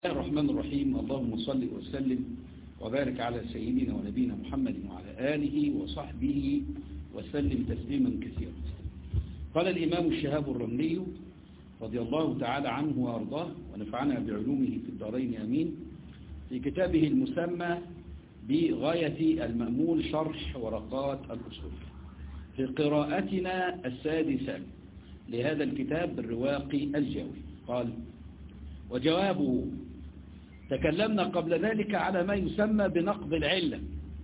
الرحمن الرحيم اللهم صل وسلم وبارك على سيدنا ونبينا محمد وعلى آله وصحبه وسلم تسليما كثيرا قال الإمام الشهاب الرملي رضي الله تعالى عنه وأرضاه ونفعنا بعلومه في الدارين أمين في كتابه المسمى بغاية المأمول شرح ورقات الأصول في قراءتنا السادسة لهذا الكتاب الرواقي الجوي قال وجوابه تكلمنا قبل ذلك على ما يسمى بنقض العلة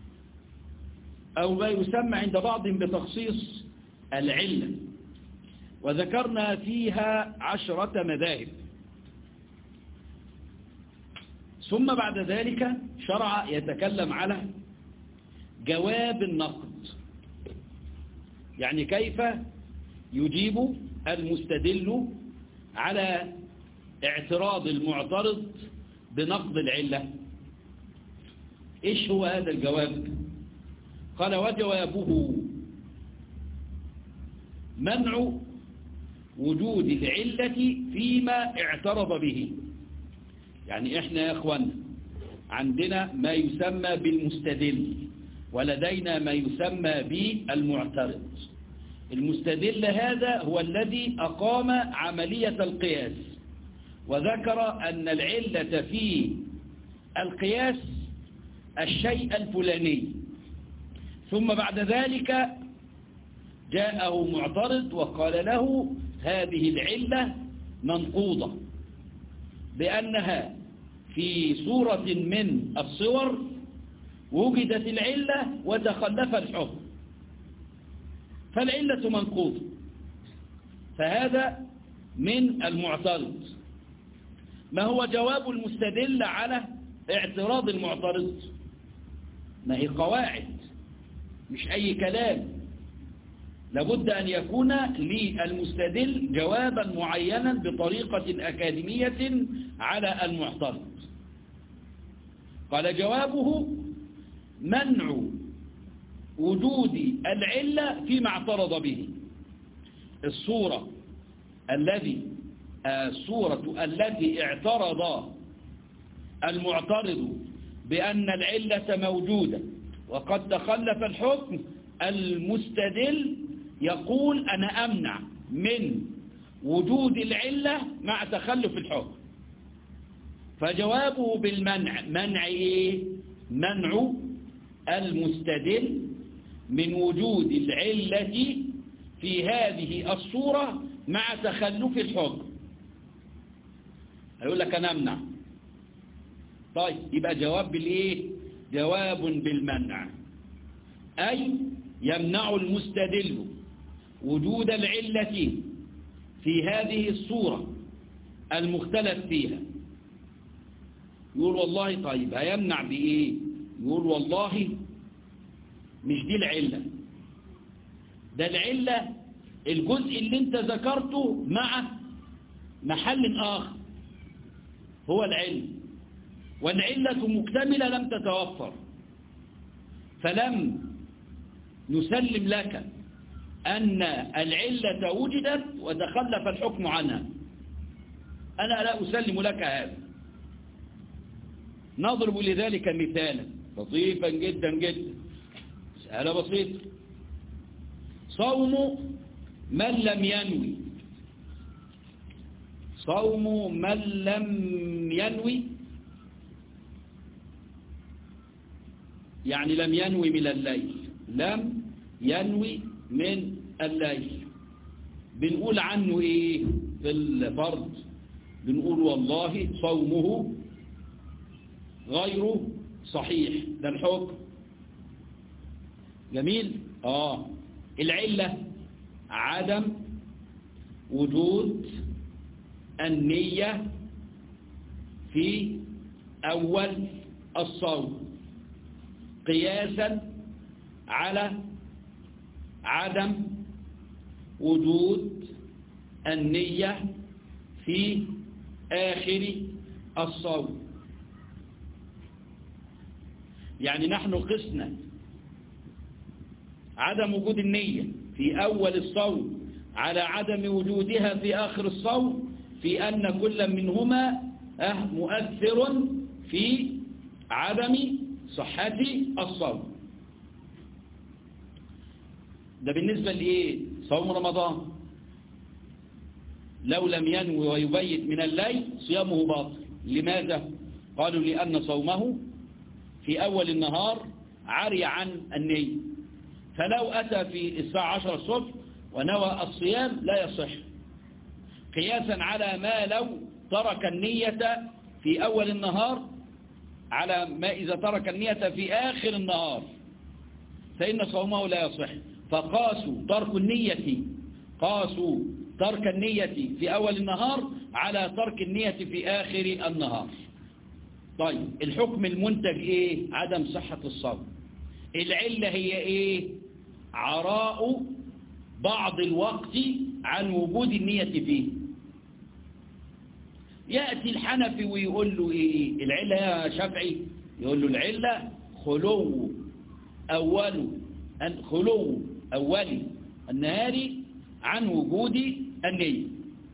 أو ما يسمى عند بعضهم بتخصيص العلة وذكرنا فيها عشرة مذاهب ثم بعد ذلك شرع يتكلم على جواب النقد يعني كيف يجيب المستدل على اعتراض المعترض بنقض العلة ايش هو هذا الجواب قال وجوابه منع وجود العلة فيما اعترض به يعني احنا يا اخوانا عندنا ما يسمى بالمستدل ولدينا ما يسمى بالمعترض المستدل هذا هو الذي أقام عملية القياس وذكر أن العلة في القياس الشيء الفلاني ثم بعد ذلك جاءه معترض وقال له هذه العلة منقوضة بأنها في صورة من الصور وجدت العلة وتخلف الحكم فالعلة منقوضة فهذا من المعترض ما هو جواب المستدل على اعتراض المعترض ما هي قواعد مش أي كلام لابد أن يكون للمستدل جوابا معينا بطريقة أكاديمية على المعترض قال جوابه منع وجود العلة فيما اعترض به الصورة الذي الصورة التي اعترض المعترض بأن العلة موجودة وقد تخلف الحكم المستدل يقول أنا أمنع من وجود العلة مع تخلف الحكم فجوابه بالمنع منع إيه؟ منع المستدل من وجود العلة في هذه الصورة مع تخلف الحكم هيقول لك أنا أمنع طيب يبقى جواب بالإيه جواب بالمنع أي يمنع المستدل وجود العلة في هذه الصورة المختلف فيها يقول والله طيب هيمنع بإيه يقول والله مش دي العلة ده العلة الجزء اللي انت ذكرته مع محل آخر هو العلم والعلة مكتملة لم تتوفر فلم نسلم لك أن العلة وجدت وتخلف الحكم عنها أنا لا أسلم لك هذا نضرب لذلك مثالا لطيفا جدا جدا مسألة بسيطة صوم من لم ينوي صوم من لم ينوي يعني لم ينوي من الليل لم ينوي من الليل بنقول عنه ايه في الفرض بنقول والله صومه غير صحيح ده الحكم جميل اه العلة عدم وجود النية في أول الصوم قياسا على عدم وجود النية في آخر الصوم يعني نحن قسنا عدم وجود النية في أول الصوم على عدم وجودها في آخر الصوم في أن كل منهما أه مؤثر في عدم صحة الصوم ده بالنسبة لإيه صوم رمضان لو لم ينوي ويبيت من الليل صيامه باطل لماذا قالوا لأن صومه في أول النهار عري عن النية فلو أتى في الساعة عشر الصبح ونوى الصيام لا يصح قياسا على ما لو ترك النية في أول النهار على ما إذا ترك النية في آخر النهار فإن صومه لا يصح فقاسوا ترك النية قاسوا ترك النية في أول النهار على ترك النية في آخر النهار طيب الحكم المنتج إيه عدم صحة الصوم العلة هي إيه عراء بعض الوقت عن وجود النية فيه يأتي الحنفي ويقول له إيه العلة يا شافعي يقول له العلة خلو أول خلو أول النهار عن وجود النية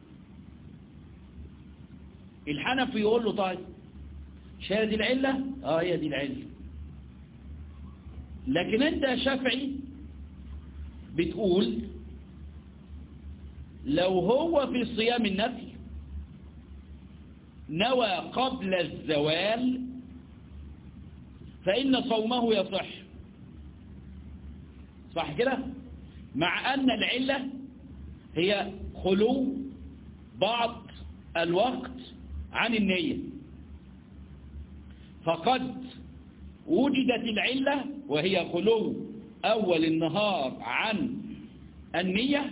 الحنفي يقول له طيب مش هي دي العلة اه هي دي العلة لكن انت يا شافعي بتقول لو هو في صيام النفل نوى قبل الزوال فإن صومه يصح صح كده مع أن العلة هي خلو بعض الوقت عن النية فقد وجدت العلة وهي خلو أول النهار عن النية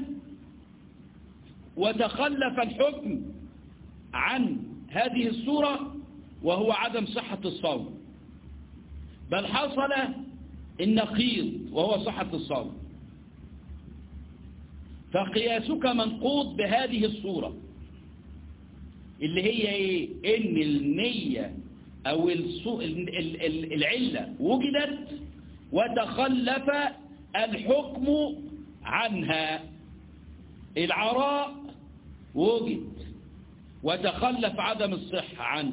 وتخلف الحكم عن هذه الصورة وهو عدم صحة الصوم بل حصل النقيض وهو صحة الصوم فقياسك منقوض بهذه الصورة اللي هي ايه ان النية او العلة وجدت وتخلف الحكم عنها العراء وجد وتخلف عدم الصحة عنه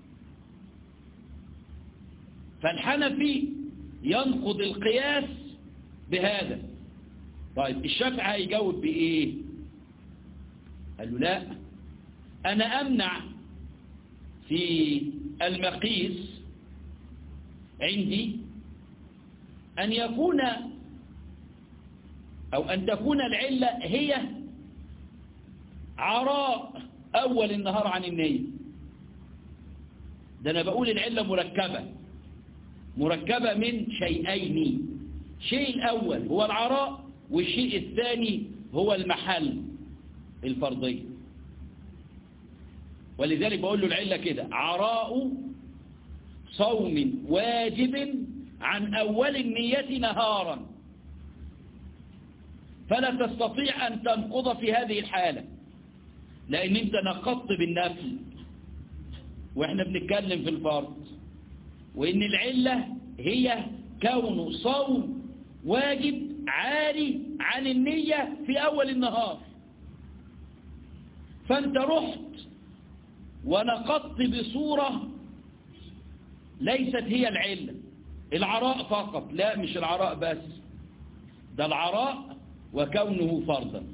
فالحنفي ينقض القياس بهذا طيب الشافعي هيجاوب بإيه قال له لا أنا أمنع في المقيس عندي أن يكون أو أن تكون العلة هي عراء أول النهار عن النية ده أنا بقول العلة مركبة مركبة من شيئين شيء الأول هو العراء والشيء الثاني هو المحل الفرضي ولذلك بقول له العلة كده عراء صوم واجب عن أول النية نهارا فلا تستطيع أن تنقض في هذه الحالة لأن أنت نقضت بالنفل وإحنا بنتكلم في الفرض وإن العلة هي كون صوم واجب عالي عن النية في أول النهار فأنت رحت ونقضت بصورة ليست هي العلة العراء فقط لا مش العراء بس ده العراء وكونه فرضا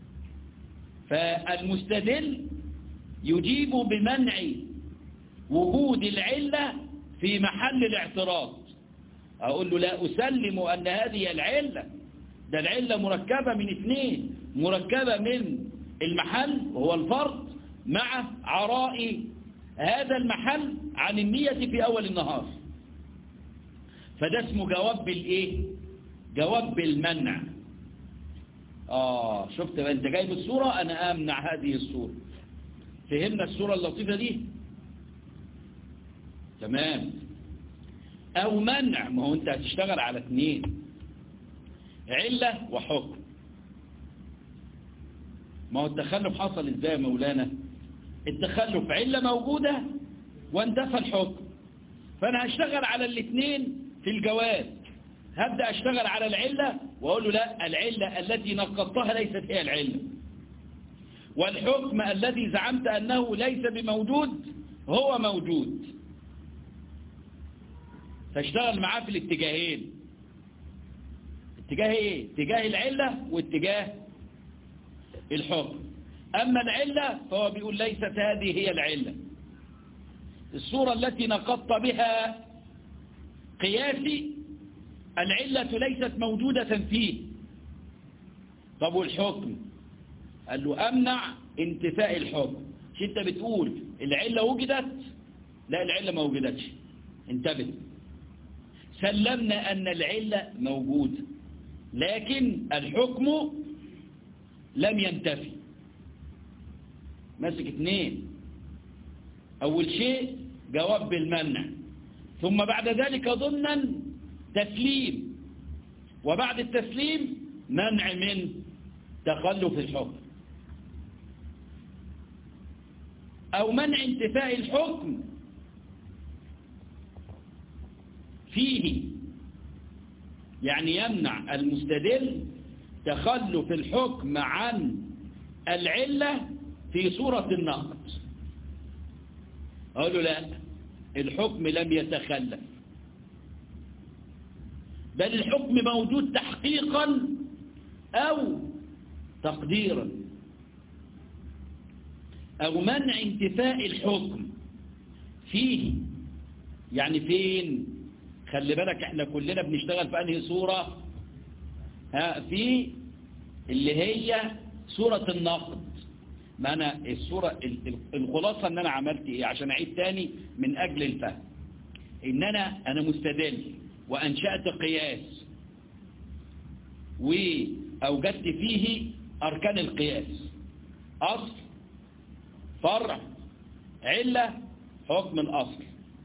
فالمستدل يجيب بمنع وجود العلة في محل الاعتراض أقول له لا أسلم أن هذه العلة ده العلة مركبة من اثنين مركبة من المحل وهو الفرض مع عراء هذا المحل عن النية في أول النهار فده اسمه جواب بالإيه جواب بالمنع آه شفت بقى أنت جايب الصورة أنا أمنع هذه الصورة فهمنا الصورة اللطيفة دي تمام أو منع ما هو أنت هتشتغل على اثنين علة وحكم ما هو التخلف حصل ازاي يا مولانا التخلف علة موجودة وانتفى الحكم فأنا هشتغل على الاثنين في الجواز هبدأ أشتغل على العلة وأقول له لا العلة التي نقضتها ليست هي العلة والحكم الذي زعمت أنه ليس بموجود هو موجود فاشتغل معاه في الاتجاهين اتجاه ايه اتجاه العلة واتجاه الحكم اما العلة فهو بيقول ليست هذه هي العلة الصورة التي نقضت بها قياسي العلة ليست موجودة فيه طب والحكم قال له أمنع انتفاء الحكم مش انت بتقول العلة وجدت لا العلة ما وجدتش انتبه سلمنا أن العلة موجودة لكن الحكم لم ينتفي ماسك اثنين أول شيء جواب بالمنع ثم بعد ذلك ضمنا تسليم وبعد التسليم منع من تخلف الحكم أو منع انتفاء الحكم فيه يعني يمنع المستدل تخلف الحكم عن العلة في صورة النقد أقول له لا الحكم لم يتخلف بل الحكم موجود تحقيقا أو تقديرا أو منع انتفاء الحكم فيه يعني فين خلي بالك احنا كلنا بنشتغل في انهي صورة ها في اللي هي صورة النقد ما انا الصورة الخلاصة ان انا عملت ايه عشان اعيد تاني من اجل الفهم ان انا انا مستدل وانشأت قياس واوجدت فيه اركان القياس اصل فرع علة حكم الاصل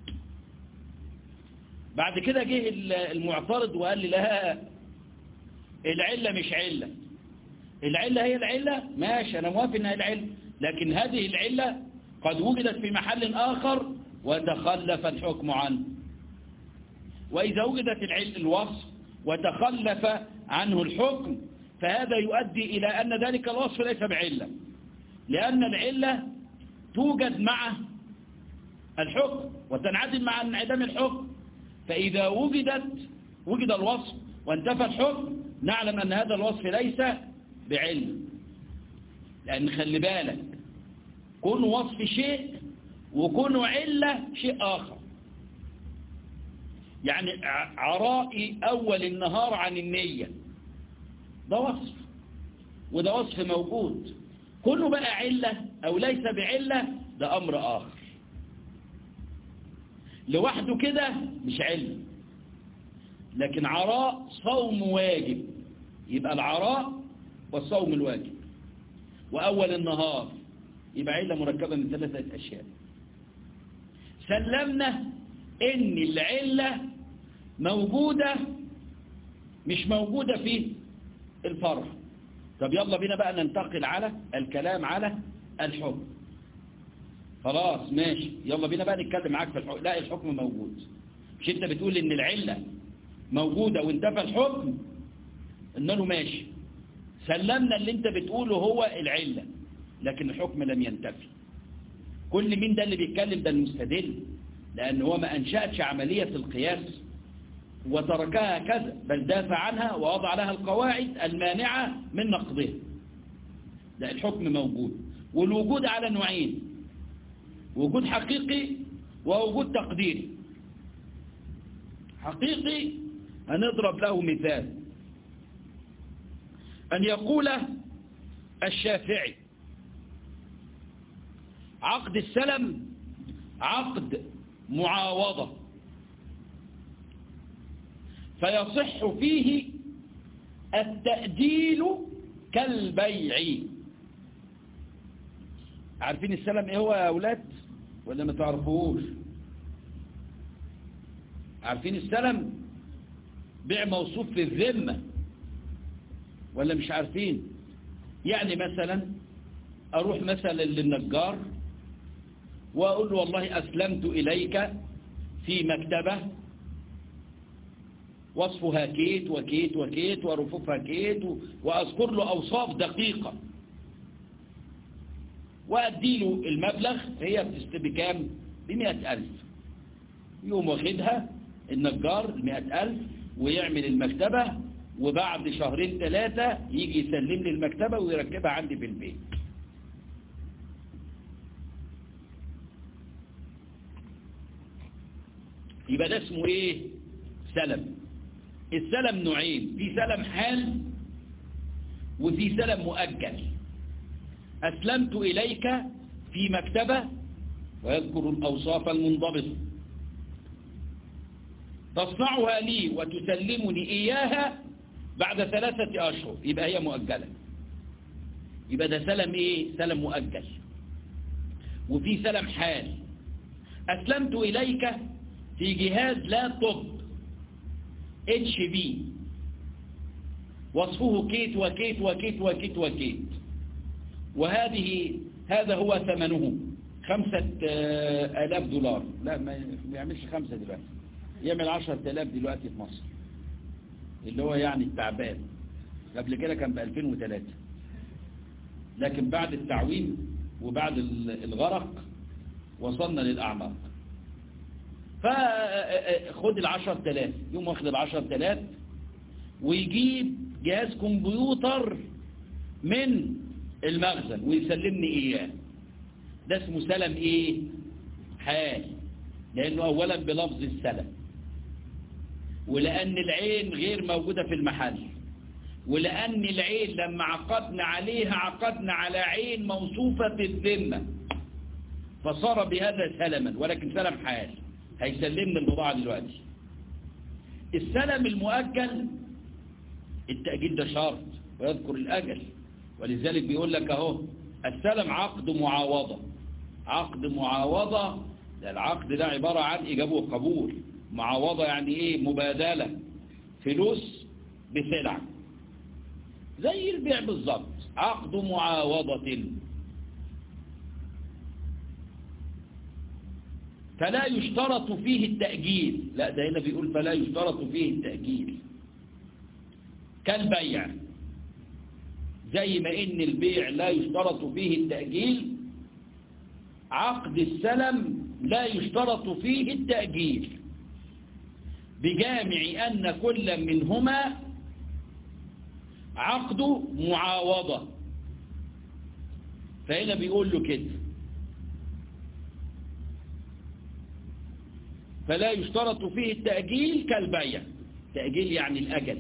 بعد كده جه المعترض وقال لي لا العلة مش علة العلة هي العلة ماشي أنا موافق أنها العلة لكن هذه العلة قد وجدت في محل آخر وتخلف الحكم عنه وإذا وجدت العلة الوصف وتخلف عنه الحكم فهذا يؤدي إلى أن ذلك الوصف ليس بعلة لأن العلة توجد مع الحكم وتنعدم مع انعدام الحكم فإذا وجدت وجد الوصف وانتفى الحكم نعلم أن هذا الوصف ليس بعلم لأن خلي بالك كون وصف شيء وكون علة شيء آخر يعني عرائي أول النهار عن النية ده وصف وده وصف موجود كونه بقى علة أو ليس بعلة ده أمر آخر لوحده كده مش علم لكن عراء صوم واجب يبقى العراء والصوم الواجب وأول النهار يبقى علة مركبة من ثلاثة أشياء سلمنا إن العلة موجودة مش موجودة في الفرع طب يلا بينا بقى ننتقل على الكلام على الحكم خلاص ماشي يلا بينا بقى نتكلم معاك في الحكم لا الحكم موجود مش انت بتقول ان العلة موجودة وانتفى الحكم ان له ماشي سلمنا اللي انت بتقوله هو العلة لكن الحكم لم ينتفي كل مين ده اللي بيتكلم ده المستدل لان هو ما انشأتش عملية القياس وتركها كذا بل دافع عنها ووضع لها القواعد المانعة من نقضها ده الحكم موجود والوجود على نوعين وجود حقيقي ووجود تقديري حقيقي هنضرب له مثال أن يقول الشافعي عقد السلم عقد معاوضة فيصح فيه التأجيل كالبيع عارفين السلم ايه هو يا أولاد ولا ما تعرفوش عارفين السلم بيع موصوف في الذمة ولا مش عارفين يعني مثلا أروح مثلا للنجار وأقول له والله أسلمت إليك في مكتبة وصفها كيت وكيت وكيت ورفوفها كيت وأذكر له أوصاف دقيقة وأدي له المبلغ هي بكام بمئة ألف يقوم واخدها النجار المئة ألف ويعمل المكتبة وبعد شهرين ثلاثة يجي يسلم لي المكتبة ويركبها عندي في البيت يبقى ده اسمه ايه سلم السلم نوعين في سلم حال وفي سلم مؤجل أسلمت إليك في مكتبة ويذكر الأوصاف المنضبطة تصنعها لي وتسلمني إياها بعد ثلاثة أشهر يبقى هي مؤجلة يبقى ده سلم إيه سلم مؤجل وفي سلم حال أسلمت إليك في جهاز لا طب اتش بي وصفه كيت وكيت وكيت وكيت وكيت وهذه هذا هو ثمنه خمسة آلاف دولار لا ما يعملش خمسة دلوقتي يعمل عشرة آلاف دلوقتي في مصر اللي هو يعني التعبان قبل كده كان ب 2003 لكن بعد التعويم وبعد الغرق وصلنا للأعماق فخد العشر تلاف يوم واخد العشر تلاف ويجيب جهاز كمبيوتر من المخزن ويسلمني إياه ده اسمه سلم إيه حال لأنه أولا بلفظ السلم ولأن العين غير موجودة في المحل ولأن العين لما عقدنا عليها عقدنا على عين موصوفة في الذمة فصار بهذا سلما ولكن سلم حال هيسلمنا البضاعة دلوقتي السلم المؤجل التأجيل ده شرط ويذكر الأجل ولذلك بيقول لك اهو السلم عقد معاوضة عقد معاوضة ده العقد ده عبارة عن إجابة وقبول معاوضة يعني إيه مبادلة فلوس بسلع زي البيع بالظبط عقد معاوضة فلا يشترط فيه التأجيل لا ده هنا بيقول فلا يشترط فيه التأجيل كالبيع زي ما إن البيع لا يشترط فيه التأجيل عقد السلم لا يشترط فيه التأجيل بجامع أن كل منهما عقد معاوضة فهنا بيقول له كده فلا يشترط فيه التأجيل كالبيع تأجيل يعني الأجل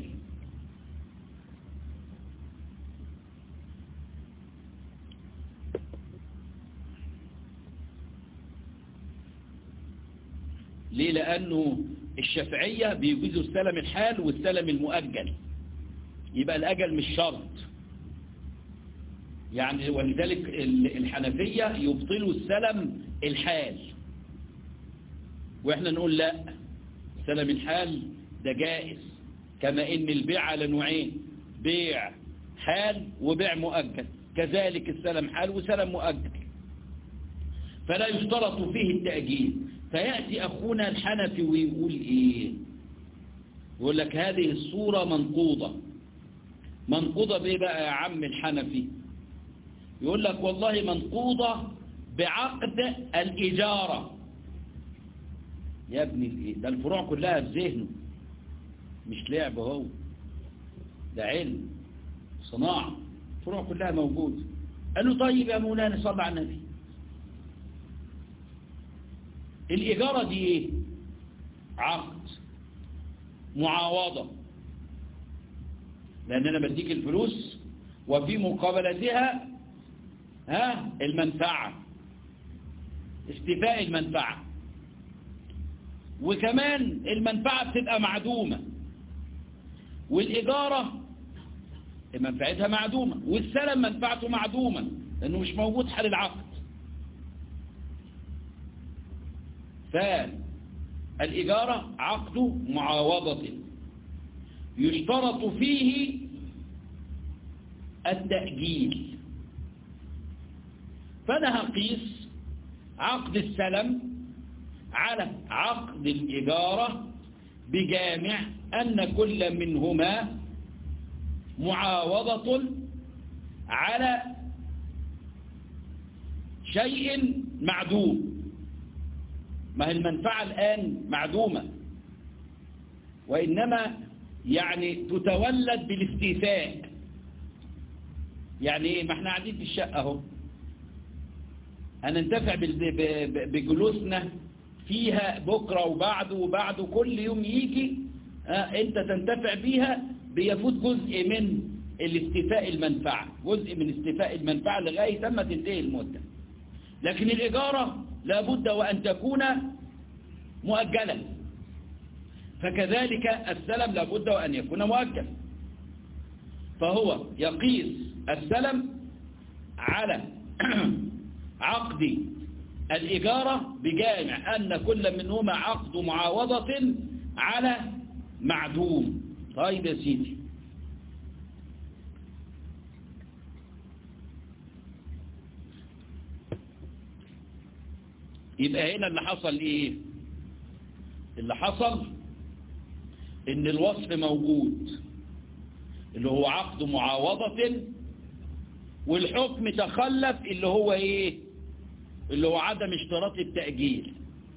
ليه لأنه الشافعية بيجوزوا السلم الحال والسلم المؤجل يبقى الأجل مش شرط يعني ولذلك الحنفية يبطلوا السلم الحال واحنا نقول لا سلم الحال ده جائز كما ان البيع على نوعين بيع حال وبيع مؤجل كذلك السلم حال وسلم مؤجل فلا يشترط فيه التأجيل فيأتي أخونا الحنفي ويقول إيه يقول لك هذه الصورة منقوضة منقوضة بإيه بقى يا عم الحنفي يقول لك والله منقوضة بعقد الإجارة يا ابني الايه ده الفروع كلها في ذهنه مش لعب هو ده علم صناعة الفروع كلها موجودة قال له طيب يا مولانا صل على النبي الإجارة دي ايه عقد معاوضة لأن أنا بديك الفلوس وفي مقابلتها ها المنفعة استيفاء المنفعة وكمان المنفعة بتبقى معدومة والإجارة منفعتها معدومة والسلم منفعته معدومة لأنه مش موجود حال العقد فالإجارة عقد معاوضة يشترط فيه التأجيل فأنا هقيس عقد السلم على عقد الإجارة بجامع أن كل منهما معاوضة على شيء معدوم ما هي المنفعة الآن معدومة وإنما يعني تتولد بالاستيفاء يعني ايه ما احنا قاعدين في الشقة اهو هننتفع بجلوسنا فيها بكرة وبعده وبعده كل يوم يجي اه انت تنتفع بيها بيفوت جزء من الاستيفاء المنفعة جزء من استيفاء المنفعة لغاية ثم تنتهي المدة لكن الإجارة لابد وأن تكون مؤجلا فكذلك السلم لابد وأن يكون مؤجل فهو يقيس السلم على عقد الإجارة بجامع أن كل منهما عقد معاوضة على معدوم طيب يا سيدي يبقى هنا اللي حصل ايه اللي حصل ان الوصف موجود اللي هو عقد معاوضة والحكم تخلف اللي هو ايه اللي هو عدم اشتراط التأجيل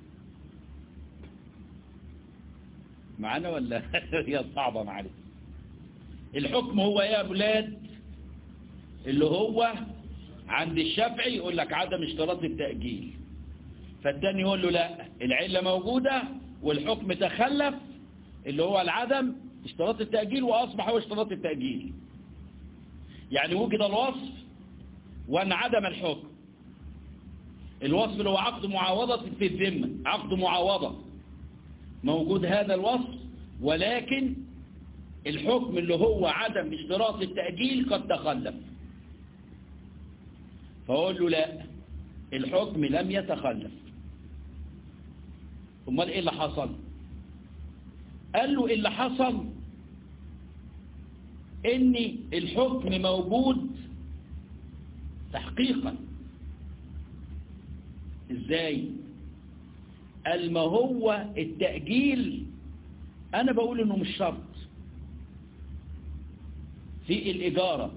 معانا ولا هي صعبة معلش الحكم هو يا بلاد اللي هو عند الشافعي يقول لك عدم اشتراط التأجيل فالتاني يقول له لا العلة موجودة والحكم تخلف اللي هو العدم اشتراط التأجيل وأصبح هو اشتراط التأجيل يعني وجد الوصف وانعدم الحكم الوصف اللي هو عقد معاوضة في الذمة عقد معاوضة موجود هذا الوصف ولكن الحكم اللي هو عدم اشتراط التأجيل قد تخلف فأقول له لا الحكم لم يتخلف امال ايه اللي حصل قال له اللي حصل ان الحكم موجود تحقيقا ازاي قال ما هو التأجيل انا بقول انه مش شرط في الإجارة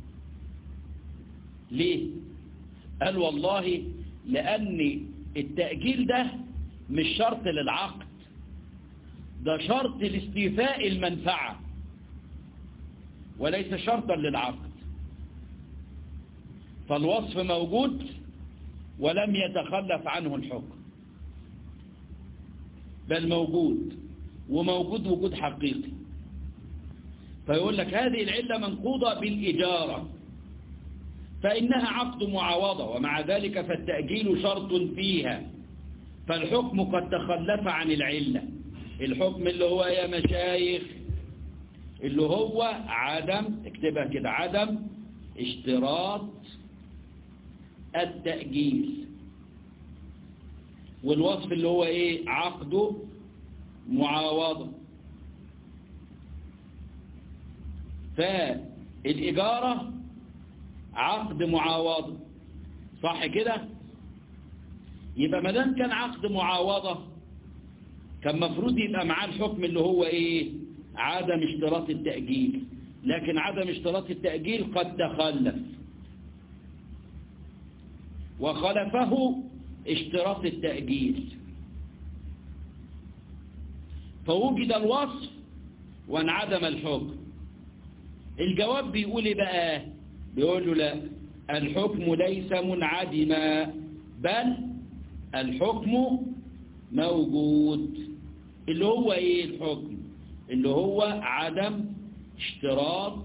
ليه قال والله لأن التأجيل ده مش شرط للعقد ده شرط لاستيفاء المنفعة وليس شرطا للعقد فالوصف موجود ولم يتخلف عنه الحكم بل موجود وموجود وجود حقيقي فيقول لك هذه العلة منقوضة بالإجارة فإنها عقد معاوضة ومع ذلك فالتأجيل شرط فيها فالحكم قد تخلف عن العلة الحكم اللي هو يا مشايخ اللي هو عدم اكتبها كده عدم اشتراط التأجيل والوصف اللي هو ايه عقده معاوضة فالإجارة عقد معاوضة صح كده يبقى ما دام كان عقد معاوضة كان مفروض يبقى معاه الحكم اللي هو ايه عدم اشتراط التأجيل لكن عدم اشتراط التأجيل قد تخلف وخلفه اشتراط التأجيل فوجد الوصف وانعدم الحكم الجواب بيقول ايه بقى بيقول له لا الحكم ليس منعدما بل الحكم موجود اللي هو ايه الحكم اللي هو عدم اشتراط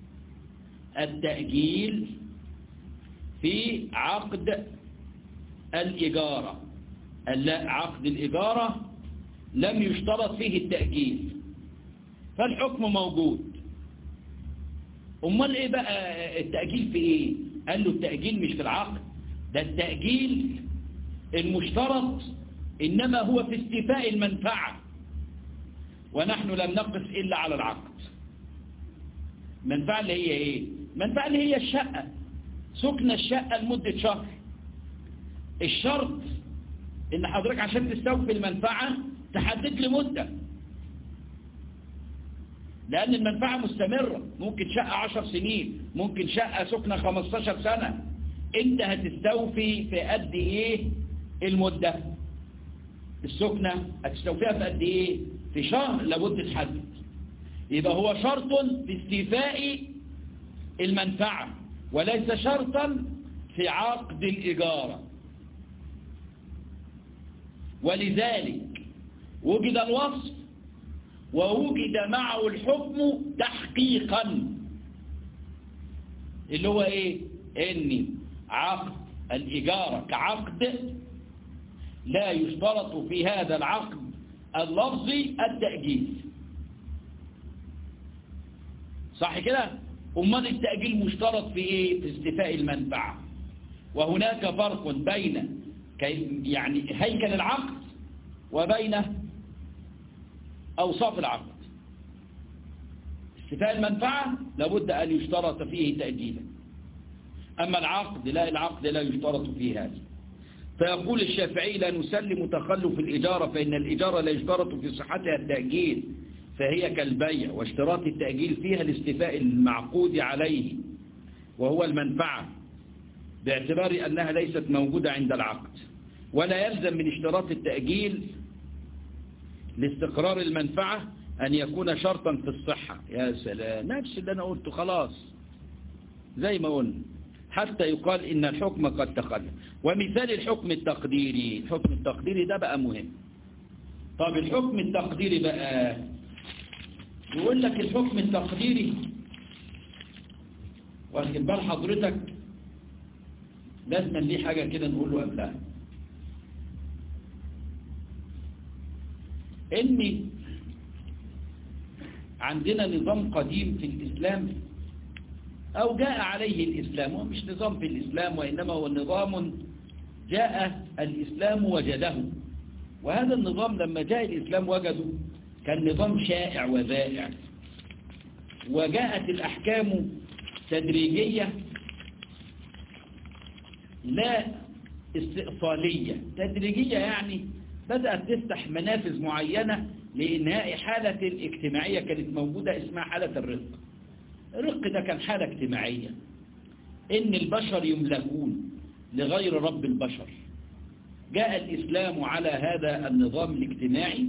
التأجيل في عقد الإجارة عقد الإجارة لم يشترط فيه التأجيل فالحكم موجود امال ايه بقى التأجيل في ايه قال له التأجيل مش في العقد ده التأجيل المشترط انما هو في استيفاء المنفعة ونحن لم نقف الا على العقد المنفعة اللي هي ايه المنفعة اللي هي الشقة سكن الشقة لمدة شهر الشرط ان حضرتك عشان تستوفي المنفعة تحدد لي مدة لأن المنفعة مستمرة ممكن شقة عشر سنين ممكن شقة سكنة 15 سنة انت هتستوفي في قد ايه المدة السكنة هتستوفيها في قد ايه في شهر لابد تحدد يبقى هو شرط في استيفاء المنفعة وليس شرطا في عقد الإجارة ولذلك وجد الوصف ووجد معه الحكم تحقيقا اللي هو ايه ان عقد الإجارة كعقد لا يشترط في هذا العقد اللفظي التأجيل صح كده أمال التأجيل مشترط في إيه في استفاء المنفعة وهناك فرق بين يعني هيكل العقد وبين أوصاف العقد استفاء المنفعة لابد أن يشترط فيه تأجيلا أما العقد لا العقد لا يشترط فيه هذا فيقول الشافعي لا نسلم تخلف الإجارة فإن الإجارة لا يشترط في صحتها التأجيل فهي كالبيع واشتراط التأجيل فيها الاستفاء المعقود عليه وهو المنفعة باعتبار أنها ليست موجودة عند العقد ولا يلزم من اشتراط التأجيل لاستقرار المنفعة أن يكون شرطا في الصحة يا سلام نفس اللي أنا قلته خلاص زي ما قلنا حتى يقال إن الحكم قد تخلف ومثال الحكم التقديري الحكم التقديري ده بقى مهم طب الحكم التقديري بقى يقول لك الحكم التقديري واخد بال حضرتك لازم ليه حاجة كده نقول له قبلها ان عندنا نظام قديم في الإسلام أو جاء عليه الإسلام هو مش نظام في الإسلام وإنما هو نظام جاء الإسلام وجده وهذا النظام لما جاء الإسلام وجده كان نظام شائع وذائع وجاءت الأحكام تدريجية لا استئصالية تدريجية يعني بدأت تفتح منافذ معينة لإنهاء حالة الاجتماعية كانت موجودة اسمها حالة الرق الرق ده كان حالة اجتماعية إن البشر يملكون لغير رب البشر جاء الإسلام على هذا النظام الاجتماعي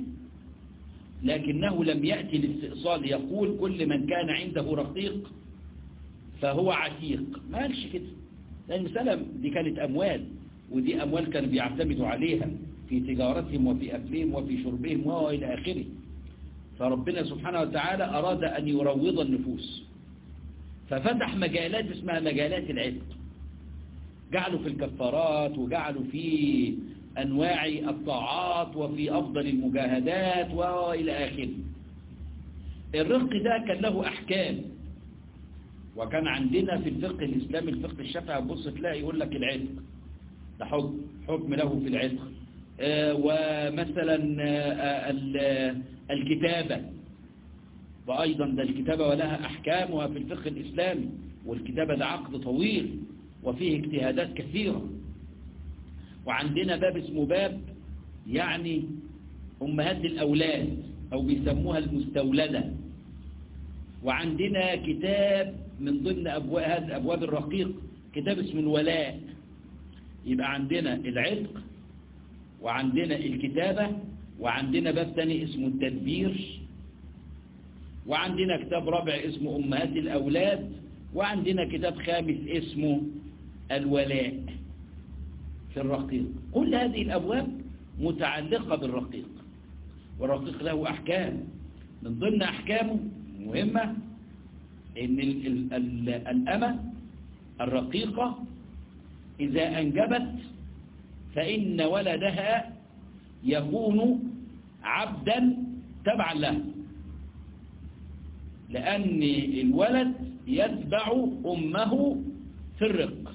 لكنه لم يأتي الاستئصال يقول كل من كان عنده رقيق فهو عتيق ما قالش كده لأن المسألة دي كانت أموال ودي أموال كانوا بيعتمدوا عليها في تجارتهم وفي أكلهم وفي شربهم وإلى آخره فربنا سبحانه وتعالى أراد أن يروض النفوس ففتح مجالات اسمها مجالات العتق جعلوا في الكفارات وجعلوا في أنواع الطاعات وفي أفضل المجاهدات وإلى آخره الرق ده كان له أحكام وكان عندنا في الفقه الإسلامي الفقه الشافعي بص تلاقي يقول لك العتق ده حكم حكم له في العتق آه ومثلا آه الكتابة وأيضا ده الكتابة ولها أحكامها في الفقه الإسلامي والكتابة ده عقد طويل وفيه اجتهادات كثيرة وعندنا باب اسمه باب يعني أمهات الأولاد أو بيسموها المستولدة وعندنا كتاب من ضمن أبواب, أبواب الرقيق كتاب اسمه الولاء يبقى عندنا العتق وعندنا الكتابة وعندنا باب تاني اسمه التدبير وعندنا كتاب رابع اسمه أمهات الأولاد وعندنا كتاب خامس اسمه الولاء في الرقيق كل هذه الأبواب متعلقة بالرقيق والرقيق له أحكام من ضمن أحكامه مهمة إن الأمة الرقيقة إذا أنجبت فإن ولدها يكون عبدا تبعا له لأن الولد يتبع أمه في الرق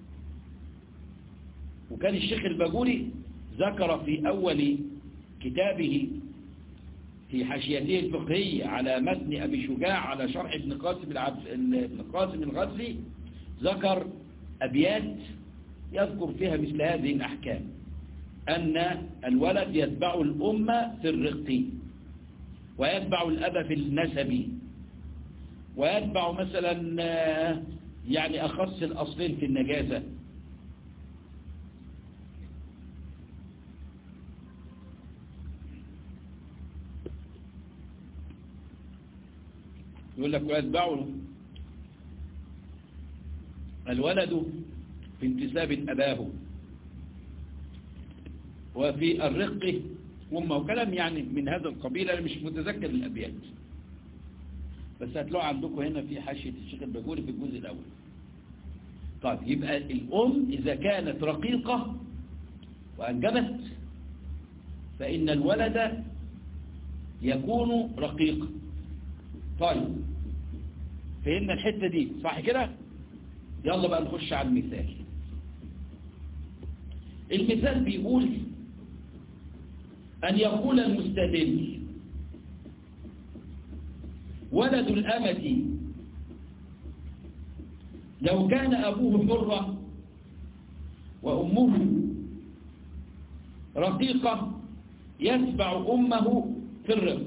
وكان الشيخ الباجوري ذكر في أول كتابه في حاشيته الفقهية على متن أبي شجاع على شرح ابن قاسم, العبد... ابن قاسم الغزلي ذكر أبيات يذكر فيها مثل هذه الأحكام أن الولد يتبع الأم في الرق ويتبع الأب في النسب ويتبع مثلا يعني أخص الأصلين في النجاسة يقول لك ويتبعه الولد في انتساب أباه وفي الرق أمه وكلام يعني من هذا القبيل أنا مش متذكر الأبيات بس هتلاقوا عندكم هنا في حاشية الشيخ البجوري في الجزء الأول طيب يبقى الأم إذا كانت رقيقة وأنجبت فإن الولد يكون رقيقا طيب فهمنا الحتة دي صح كده يلا بقى نخش على المثال المثال بيقول أن يقول المستدل ولد الأمة لو كان أبوه حرا وأمه رقيقة يتبع أمه في الرق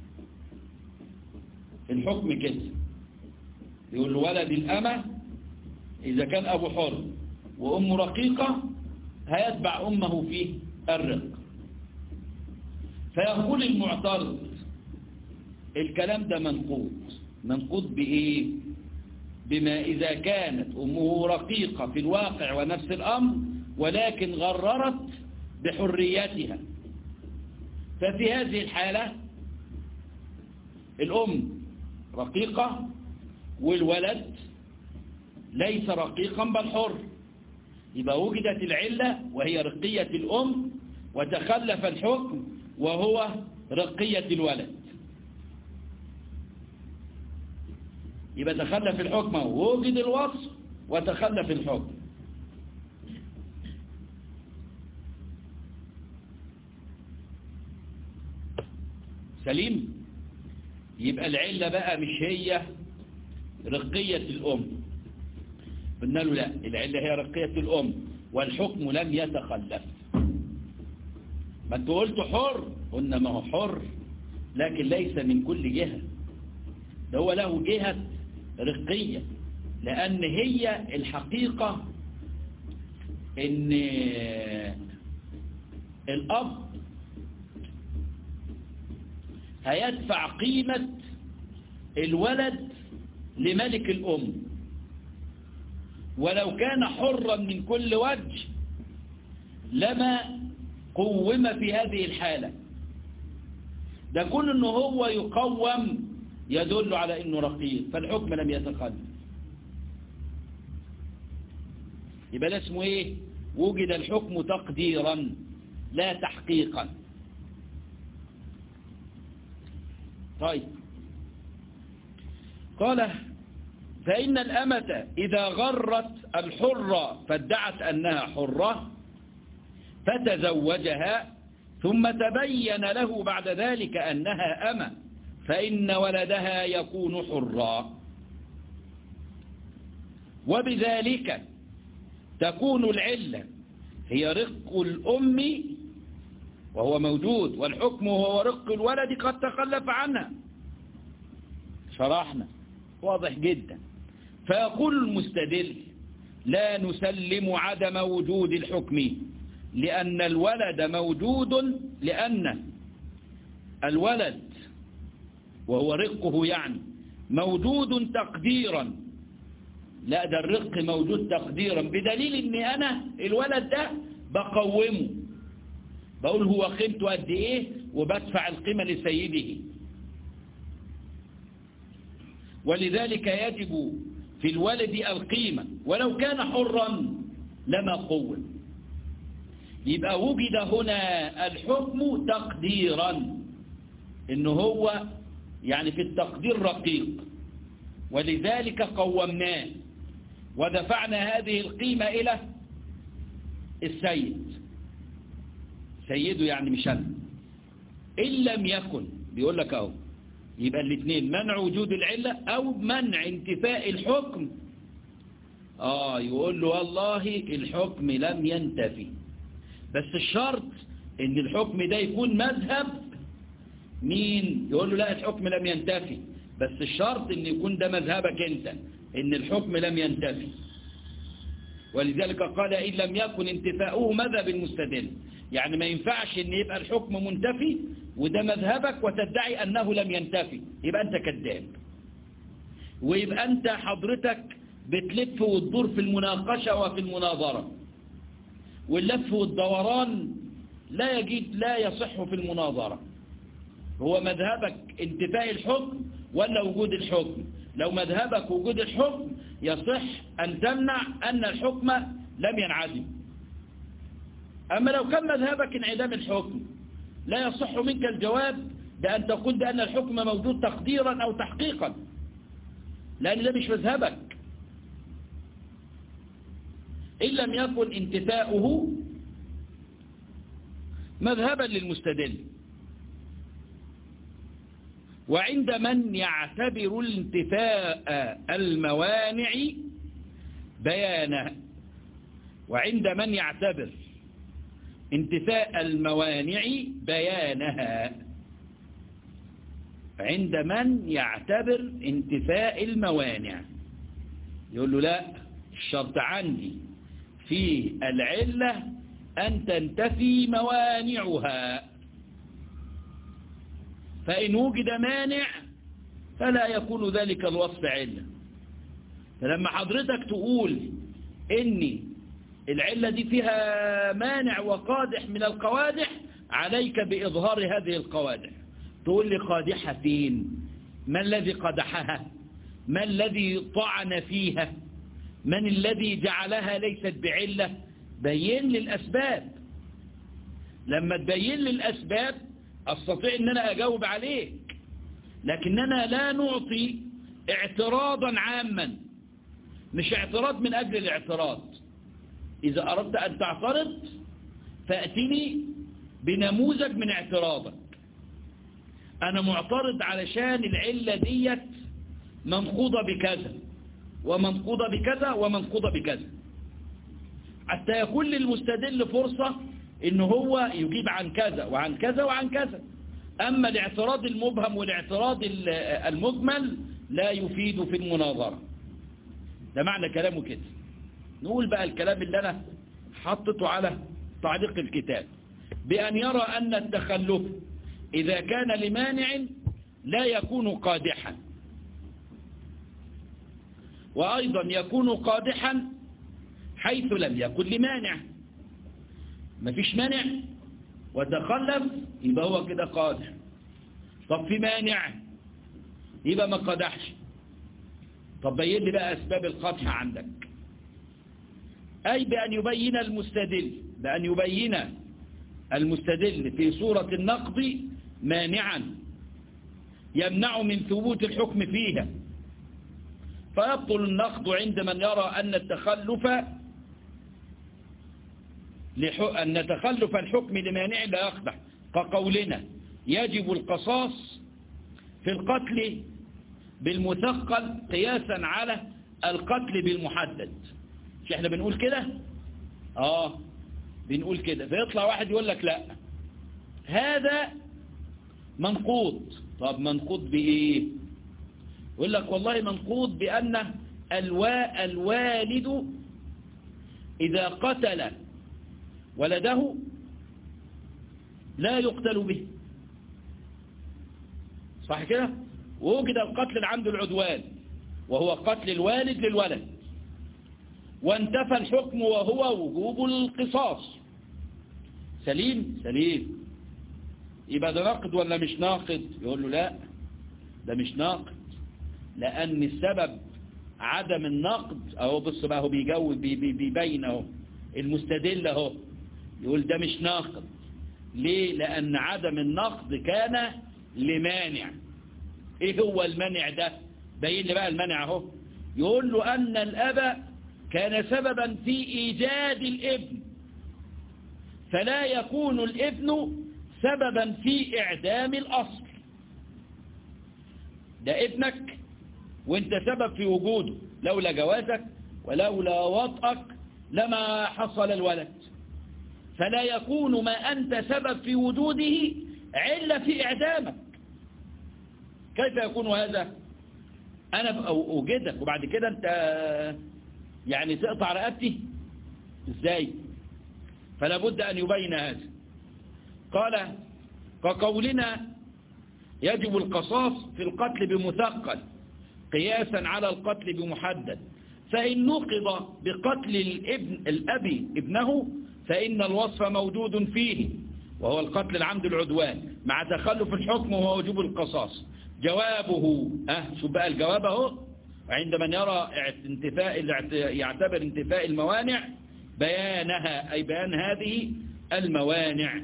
الحكم كده يقول ولد الأمة إذا كان أبو حر وأمه رقيقة هيتبع أمه في الرق فيقول المعترض الكلام ده منقوض منقوض بإيه بما إذا كانت أمه رقيقة في الواقع ونفس الأمر ولكن غررت بحريتها ففي هذه الحالة الأم رقيقة والولد ليس رقيقا بل حر يبقى وجدت العلة وهي رقية الأم وتخلف الحكم وهو رقية الولد يبقى تخلف الحكم ووجد الوصف وتخلف الحكم سليم يبقى العلة بقى مش هي رقية الأم قلنا له لا العلة هي رقية الأم والحكم لم يتخلف ما انت قلت حر قلنا ما هو حر لكن ليس من كل جهة ده هو له جهة رقية لأن هي الحقيقة ان الأب هيدفع قيمة الولد لملك الأم ولو كان حرا من كل وجه لما قوم في هذه الحالة ده كون انه هو يقوم يدل على انه رقيق فالحكم لم يتخلف يبقى ده اسمه ايه وجد الحكم تقديرا لا تحقيقا طيب قال فإن الأمة إذا غرت الحرة فادعت أنها حرة فتزوجها ثم تبين له بعد ذلك أنها أمة فإن ولدها يكون حرا وبذلك تكون العلة هي رق الأم وهو موجود والحكم هو رق الولد قد تخلف عنها شرحنا واضح جدا فيقول المستدل لا نسلم عدم وجود الحكم لأن الولد موجود لأن الولد وهو رقه يعني موجود تقديرا لا ده الرق موجود تقديرا بدليل ان انا الولد ده بقومه بقول هو قيمته قد ايه وبدفع القيمة لسيده ولذلك يجب في الولد القيمة ولو كان حرا لما قوم يبقى وجد هنا الحكم تقديرا انه هو يعني في التقدير رقيق ولذلك قومناه ودفعنا هذه القيمة إلى السيد سيده يعني مش أنا إن لم يكن بيقول لك أهو يبقى الاثنين منع وجود العلة أو منع انتفاء الحكم آه يقول له والله الحكم لم ينتفي بس الشرط ان الحكم ده يكون مذهب مين يقول له لا الحكم لم ينتفي بس الشرط ان يكون ده مذهبك انت ان الحكم لم ينتفي ولذلك قال إن لم يكن انتفاؤه مذهب المستدل يعني ما ينفعش ان يبقى الحكم منتفي وده مذهبك وتدعي أنه لم ينتفي يبقى أنت كذاب ويبقى أنت حضرتك بتلف وتدور في المناقشة وفي المناظرة واللف والدوران لا يجيد لا يصح في المناظرة هو مذهبك انتفاء الحكم ولا وجود الحكم لو مذهبك وجود الحكم يصح أن تمنع أن الحكم لم ينعدم أما لو كان مذهبك انعدام الحكم لا يصح منك الجواب بأن تقول بأن الحكم موجود تقديرا أو تحقيقا لأن ده مش مذهبك إن لم يكن انتفاؤه مذهبا للمستدل وعند من يعتبر الانتفاء الموانع بيانها وعند من يعتبر انتفاء الموانع بيانها عند من يعتبر انتفاء الموانع يقول له لا الشرط عندي في العلة أن تنتفي موانعها فإن وجد مانع فلا يكون ذلك الوصف علة فلما حضرتك تقول إني العلة دي فيها مانع وقادح من القوادح عليك بإظهار هذه القوادح تقول لي قادحة فين ما الذي قدحها ما الذي طعن فيها من الذي جعلها ليست بعلة بين لي الأسباب لما تبين لي الأسباب أستطيع أن أنا أجاوب عليك لكننا لا نعطي اعتراضا عاما مش اعتراض من أجل الاعتراض إذا أردت أن تعترض فأتني بنموذج من اعتراضك أنا معترض علشان العلة ديت منقوضة بكذا ومنقوضة بكذا ومنقوضة بكذا حتى يكون للمستدل فرصة إن هو يجيب عن كذا وعن كذا وعن كذا أما الاعتراض المبهم والاعتراض المجمل لا يفيد في المناظرة ده معنى كلامه كده نقول بقى الكلام اللي أنا حطته على تعليق الكتاب بأن يرى أن التخلف إذا كان لمانع لا يكون قادحا وأيضا يكون قادحا حيث لم يكن لمانع مفيش مانع وتخلف يبقى هو كده قادح طب في مانع يبقى ما قدحش طب بين لي بقى أسباب القدح عندك أي بأن يبين المستدل بأن يبين المستدل في صورة النقض مانعا يمنع من ثبوت الحكم فيها فيبطل النقض عند من يرى أن التخلف أن تخلف الحكم لمانع لا يقدح كقولنا يجب القصاص في القتل بالمثقل قياسا على القتل بالمحدد مش احنا بنقول كده اه بنقول كده فيطلع واحد يقول لك لا هذا منقوض طب منقوض بإيه يقول لك والله منقوض بأن الوا الوالد إذا قتل ولده لا يقتل به صح كده ووجد القتل عند العدوان وهو قتل الوالد للولد وانتفى الحكم وهو وجوب القصاص سليم سليم يبقى ده ناقد ولا مش ناقد يقول له لا ده مش ناقد لأن السبب عدم النقد اهو بص بقى هو بيجاوب بيبين اهو المستدل اهو يقول ده مش ناقد ليه لأن عدم النقد كان لمانع ايه هو المانع ده بين لي بقى المانع اهو يقول له أن الأب كان سببا في إيجاد الابن فلا يكون الابن سببا في إعدام الأصل ده ابنك وانت سبب في وجوده لولا جوازك ولولا وطئك لما حصل الولد فلا يكون ما أنت سبب في وجوده علة في إعدامك كيف يكون هذا أنا أوجدك وبعد كده أنت يعني تقطع رقبتي إزاي فلا بد أن يبين هذا قال كقولنا يجب القصاص في القتل بمثقل قياسا على القتل بمحدد فإن نقض بقتل الابن الأب ابنه فإن الوصف موجود فيه وهو القتل العمد العدوان مع تخلف الحكم وهو وجوب القصاص جوابه أه شو بقى الجواب اهو عند من يرى انتفاء يعتبر انتفاء الموانع بيانها أي بيان هذه الموانع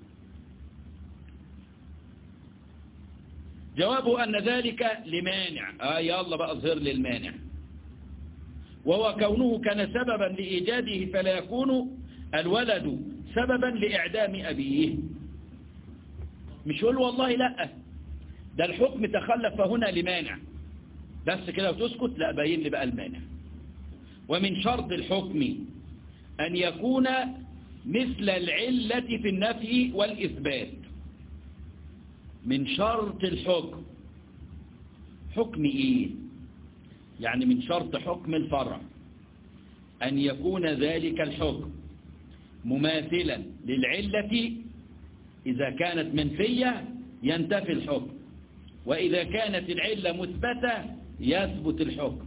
جوابه أن ذلك لمانع آه يلا بقى اظهر لي المانع وهو كونه كان سببا لإيجاده فلا يكون الولد سببا لإعدام أبيه مش يقول والله لا ده الحكم تخلف هنا لمانع بس كده وتسكت لا باين لي بقى المانع ومن شرط الحكم أن يكون مثل العلة في النفي والإثبات من شرط الحكم حكم إيه يعني من شرط حكم الفرع أن يكون ذلك الحكم مماثلا للعلة إذا كانت منفية ينتفي الحكم وإذا كانت العلة مثبتة يثبت الحكم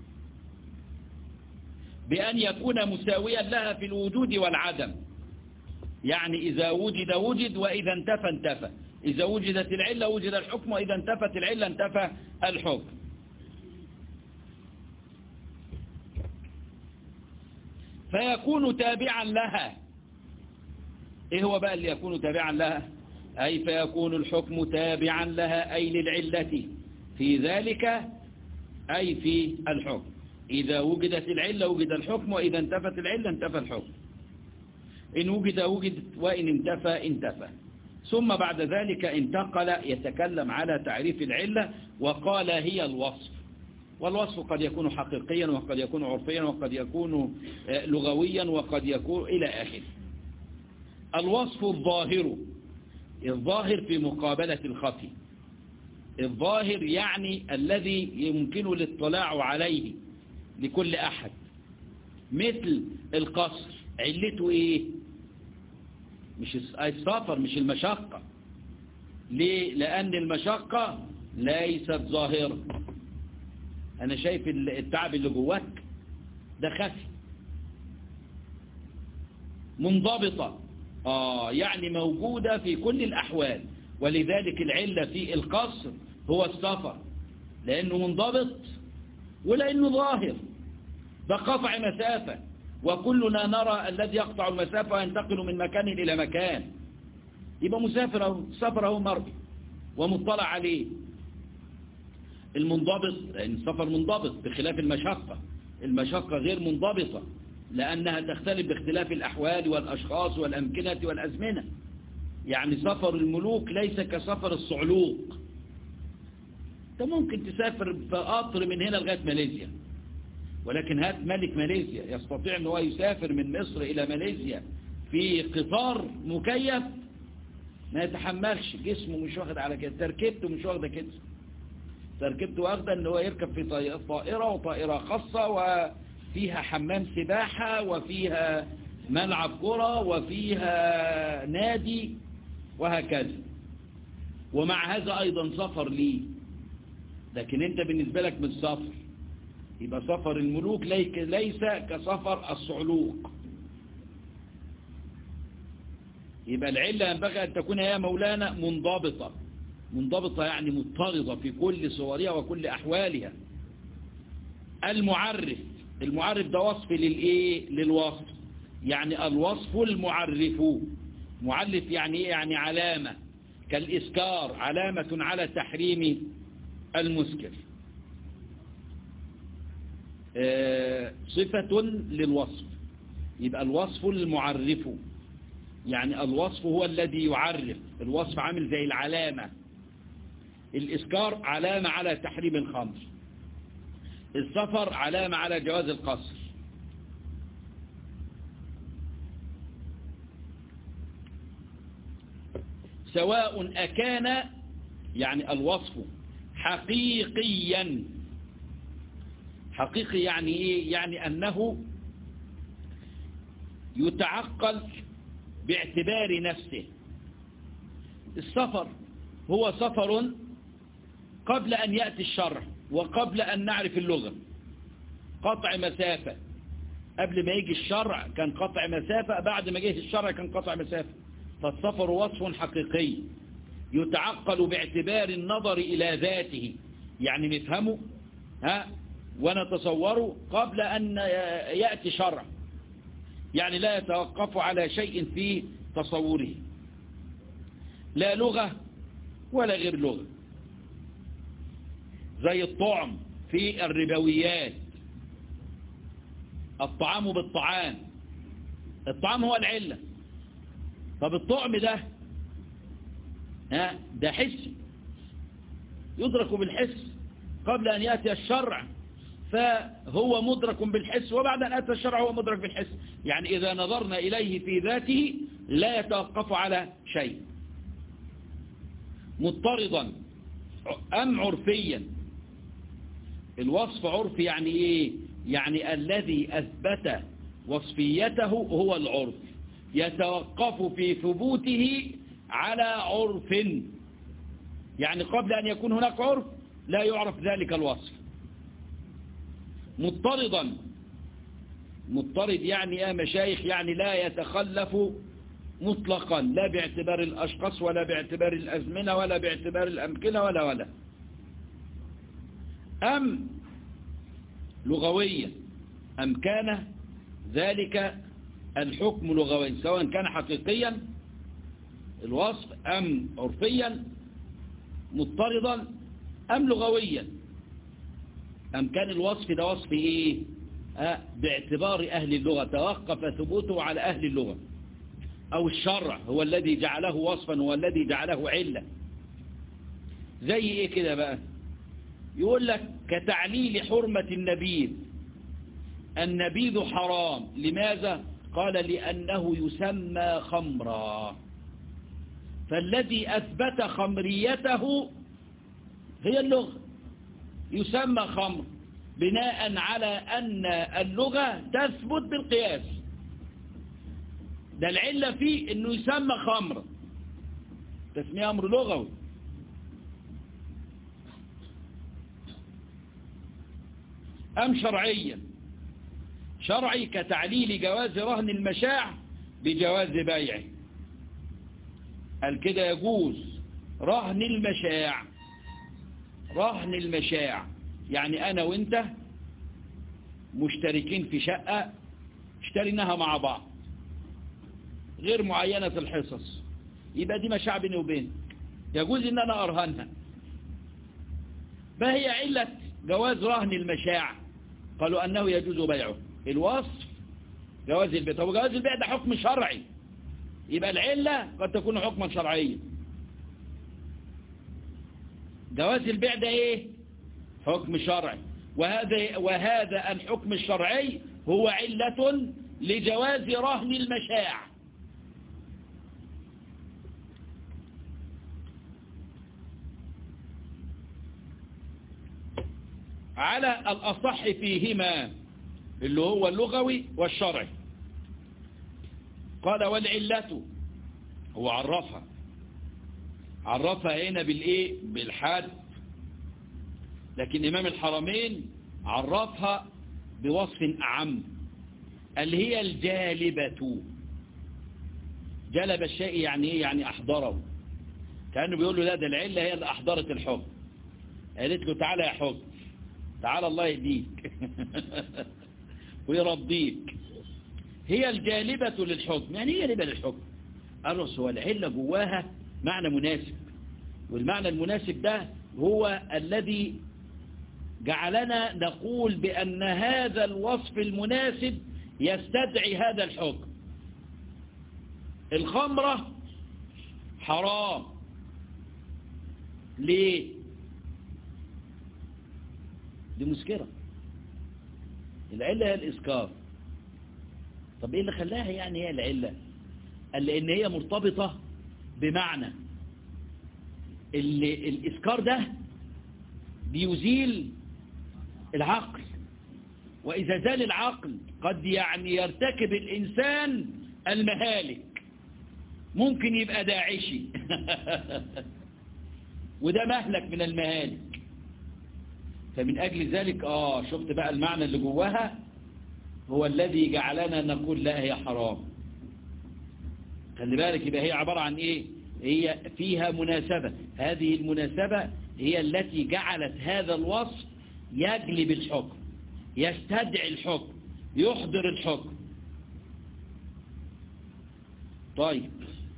بأن يكون مساويا لها في الوجود والعدم يعني إذا وجد وجد وإذا انتفى انتفى إذا وجدت العلة وجد الحكم وإذا انتفت العلة انتفى الحكم فيكون تابعا لها ايه هو بقى اللي يكون تابعا لها اي فيكون الحكم تابعا لها اي للعلة في ذلك اي في الحكم اذا وجدت العلة وجد الحكم واذا انتفت العلة انتفى الحكم ان وجد وجد وان انتفى انتفى ثم بعد ذلك انتقل يتكلم على تعريف العلة وقال هي الوصف والوصف قد يكون حقيقيا وقد يكون عرفيا وقد يكون لغويا وقد يكون إلى آخره الوصف الظاهر الظاهر في مقابلة الخفي الظاهر يعني الذي يمكن الاطلاع عليه لكل أحد مثل القصر علته إيه مش السفر مش المشقة ليه لأن المشقة ليست ظاهرة أنا شايف التعب اللي جواك ده خفي منضبطة آه يعني موجودة في كل الأحوال ولذلك العلة في القصر هو السفر لأنه منضبط ولأنه ظاهر ده قطع مسافة وكلنا نرى الذي يقطع المسافة وينتقل من مكان إلى مكان يبقى مسافر أو سفر أو مرضي ومطلع عليه المنضبط لأن السفر منضبط بخلاف المشقة المشقة غير منضبطة لأنها تختلف باختلاف الأحوال والأشخاص والأمكنة والأزمنة يعني سفر الملوك ليس كسفر الصعلوق انت ممكن تسافر بقطر من هنا لغاية ماليزيا ولكن هات ملك ماليزيا يستطيع ان هو يسافر من مصر إلى ماليزيا في قطار مكيف ما يتحملش جسمه مش واخد على كده تركيبته مش واخده كده تركيبته واخده ان هو يركب في طائرة وطائرة خاصة وفيها حمام سباحة وفيها ملعب كرة وفيها نادي وهكذا ومع هذا أيضا سفر ليه لكن انت بالنسبة لك من سفر يبقى سفر الملوك ليس كسفر الصعلوق يبقى العلة ينبغي أن تكون يا مولانا منضبطة منضبطة يعني مضطردة في كل صورها وكل أحوالها المعرف المعرف ده وصف للإيه للوصف يعني الوصف المعرف معرف يعني إيه يعني علامة كالإسكار علامة على تحريم المسكر صفة للوصف يبقى الوصف المعرف يعني الوصف هو الذي يعرف الوصف عامل زي العلامة الإسكار علامة على تحريم الخمر السفر علامة على جواز القصر سواء أكان يعني الوصف حقيقيا حقيقي يعني إيه؟ يعني أنه يتعقل باعتبار نفسه السفر هو سفر قبل أن يأتي الشرع وقبل أن نعرف اللغة قطع مسافة قبل ما يجي الشرع كان قطع مسافة بعد ما جه الشرع كان قطع مسافة فالسفر وصف حقيقي يتعقل باعتبار النظر إلى ذاته يعني نفهمه ها ونتصوره قبل أن يأتي شرع يعني لا يتوقف على شيء في تصوره لا لغة ولا غير لغة زي الطعم في الربويات الطعام بالطعام الطعام هو العلة طب الطعم ده ها ده حسي يدرك بالحس قبل أن يأتي الشرع فهو مدرك بالحس وبعد أن أتى الشرع هو مدرك بالحس يعني إذا نظرنا إليه في ذاته لا يتوقف على شيء مضطردا أم عرفيا الوصف عرفي يعني إيه يعني الذي أثبت وصفيته هو العرف يتوقف في ثبوته على عرف يعني قبل أن يكون هناك عرف لا يعرف ذلك الوصف مضطردا مضطرد يعني يا مشايخ يعني لا يتخلف مطلقا لا باعتبار الأشخاص ولا باعتبار الأزمنة ولا باعتبار الأمكنة ولا ولا أم لغويا أم كان ذلك الحكم لغويا سواء كان حقيقيا الوصف أم عرفيا مضطردا أم لغويا أم كان الوصف ده وصف إيه أه باعتبار أهل اللغة توقف ثبوته على أهل اللغة أو الشرع هو الذي جعله وصفا هو الذي جعله علة زي إيه كده بقى يقول لك كتعليل حرمة النبيذ النبيذ حرام لماذا قال لأنه يسمى خمرا فالذي أثبت خمريته هي اللغة يسمى خمر بناء على أن اللغة تثبت بالقياس ده العلة فيه أنه يسمى خمر تسمية أمر لغوي أم شرعيا شرعي كتعليل جواز رهن المشاع بجواز بيعه قال كده يجوز رهن المشاع رهن المشاع يعني أنا وإنت مشتركين في شقة اشتريناها مع بعض غير معينة الحصص يبقى دي مشاع بيني وبينك يجوز ان انا ارهنها ما هي علة جواز رهن المشاع قالوا انه يجوز بيعه الوصف جواز البيع طب جواز البيع ده حكم شرعي يبقى العلة قد تكون حكما شرعيا جواز البيع ده ايه حكم شرعي وهذا وهذا الحكم الشرعي هو علة لجواز رهن المشاع على الأصح فيهما اللي هو اللغوي والشرعي قال والعلة هو عرفها عرفها هنا بالإيه بالحد لكن إمام الحرمين عرفها بوصف أعم اللي هي الجالبة جلب الشيء يعني إيه يعني أحضره كأنه بيقول له لا ده العلة هي اللي أحضرت الحكم قالت له تعالى يا حكم تعالى الله يهديك ويرضيك هي الجالبة للحكم يعني هي جالبة للحكم الرس هو العلة جواها معنى مناسب والمعنى المناسب ده هو الذي جعلنا نقول بأن هذا الوصف المناسب يستدعي هذا الحكم الخمرة حرام ليه دي مسكرة العلة هي الإسكار طب إيه اللي خلاها يعني هي العلة قال لأن هي مرتبطة بمعنى اللي الإسكار ده بيزيل العقل وإذا زال العقل قد يعني يرتكب الإنسان المهالك ممكن يبقى داعشي وده مهلك من المهالك فمن أجل ذلك آه شفت بقى المعنى اللي جواها هو الذي جعلنا نقول لا هي حرام خلي بالك يبقى هي عبارة عن إيه هي فيها مناسبة هذه المناسبة هي التي جعلت هذا الوصف يجلب الحكم يستدعي الحكم يحضر الحكم طيب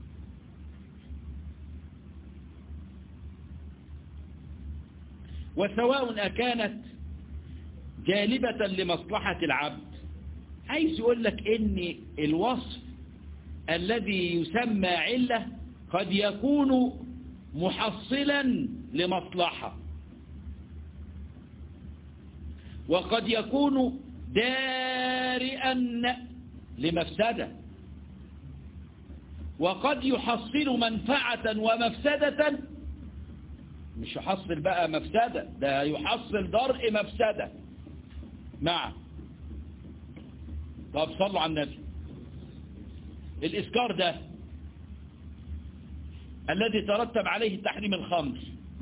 وسواء أكانت جالبة لمصلحة العبد حيث يقول لك إن الوصف الذي يسمى علة قد يكون محصلا لمصلحة وقد يكون دارئا لمفسدة وقد يحصل منفعة ومفسدة مش يحصل بقى مفسدة ده يحصل درء مفسدة مع طب صلوا على النبي الإسكار ده الذي ترتب عليه تحريم الخمر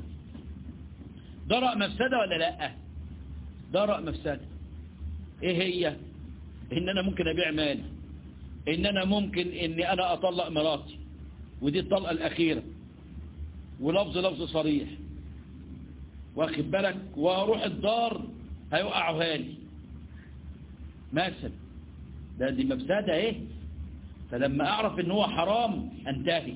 درء مفسدة ولا لا درء مفسدة ايه هي ان انا ممكن ابيع مالي ان انا ممكن اني انا اطلق مراتي ودي الطلقة الاخيرة ولفظ لفظ صريح واخد بالك واروح الدار هيوقعوها لي مثلا ده دي مفسدة ايه فلما اعرف ان هو حرام انتهي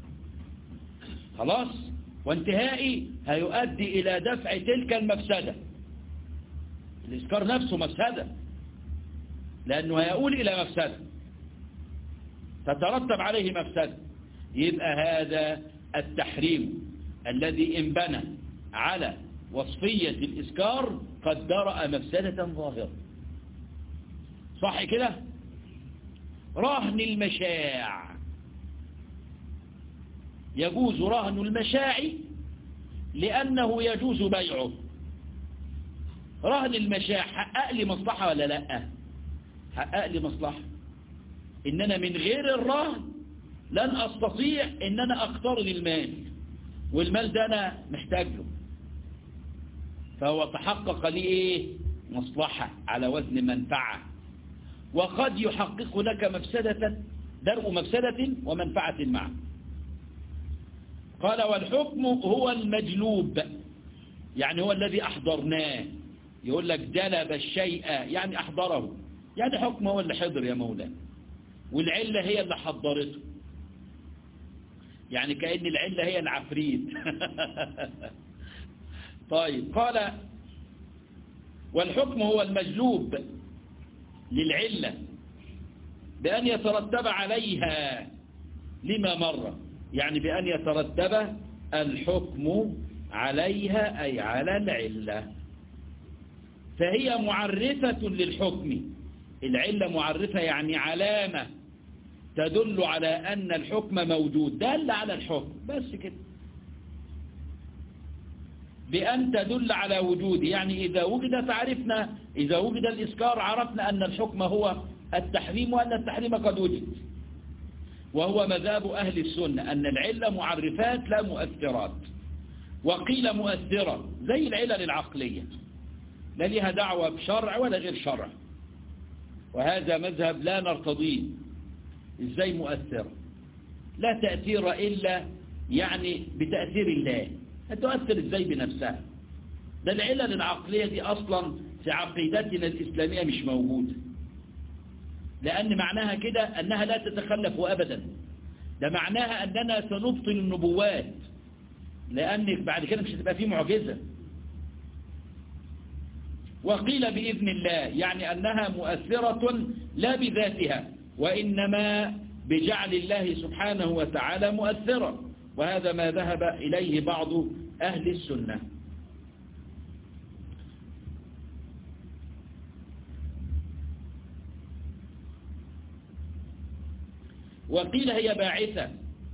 خلاص وانتهائي هيؤدي الى دفع تلك المفسدة الاسكار نفسه مفسدة لانه هيقول الى مفسدة تترتب عليه مفسدة يبقى هذا التحريم الذي انبنى على وصفية الإسكار قد درأ مفسدة ظاهرة صح كده رهن المشاع يجوز رهن المشاع لأنه يجوز بيعه رهن المشاع حقق لي مصلحة ولا لا حقق لي مصلحة إن أنا من غير الرهن لن أستطيع إن أنا أقترض المال والمال ده أنا محتاج له فهو تحقق لي إيه مصلحة على وزن منفعة وقد يحقق لك مفسدة درء مفسدة ومنفعة معه قال والحكم هو المجلوب يعني هو الذي أحضرناه يقول لك جلب الشيء يعني أحضره يعني حكم هو اللي حضر يا مولانا والعلة هي اللي حضرته يعني كأن العلة هي العفريت طيب قال والحكم هو المجلوب للعلة بأن يترتب عليها لما مر يعني بأن يترتب الحكم عليها أي على العلة فهي معرفة للحكم العلة معرفة يعني علامة تدل على أن الحكم موجود دل على الحكم بس كده بأن تدل على وجوده يعني إذا وجد تعرفنا إذا وجد الإسكار عرفنا أن الحكم هو التحريم وأن التحريم قد وجد وهو مذاب أهل السنة أن العلة معرفات لا مؤثرات وقيل مؤثرة زي العلل العقلية لا لها دعوة بشرع ولا غير شرع وهذا مذهب لا نرتضيه ازاي مؤثرة لا تأثير إلا يعني بتأثير الله هتؤثر ازاي بنفسها ده العلل العقلية دي أصلا في عقيدتنا الإسلامية مش موجودة لأن معناها كده أنها لا تتخلف أبدا ده معناها أننا سنبطل النبوات لأن بعد كده مش هتبقى فيه معجزة وقيل بإذن الله يعني أنها مؤثرة لا بذاتها وإنما بجعل الله سبحانه وتعالى مؤثرة وهذا ما ذهب إليه بعض أهل السنة وقيل هي باعثة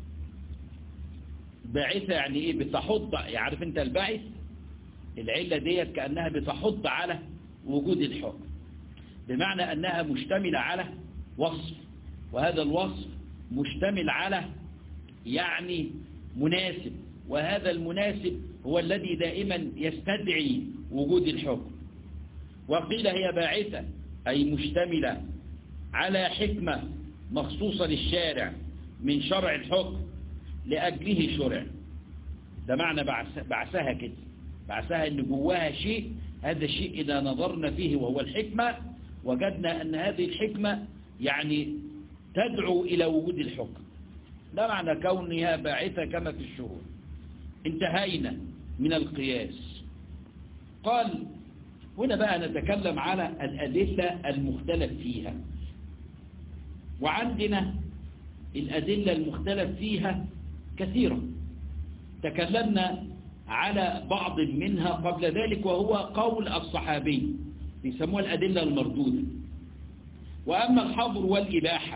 باعثة يعني إيه بتحض يعرف أنت الباعث العلة ديت كأنها بتحض على وجود الحكم بمعنى أنها مشتملة على وصف وهذا الوصف مشتمل على يعني مناسب وهذا المناسب هو الذي دائما يستدعي وجود الحكم وقيل هي باعثة أي مشتملة على حكمة مخصوصة للشارع من شرع الحكم لأجله شرع ده معنى بعثها كده بعثها ان جواها شيء هذا الشيء إذا نظرنا فيه وهو الحكمة وجدنا أن هذه الحكمة يعني تدعو إلى وجود الحكم ده معنى كونها باعثة كما في الشهور انتهينا من القياس قال هنا بقى نتكلم على الأدلة المختلف فيها وعندنا الأدلة المختلف فيها كثيرة تكلمنا على بعض منها قبل ذلك وهو قول الصحابي بيسموها الأدلة المردودة وأما الحظر والإباحة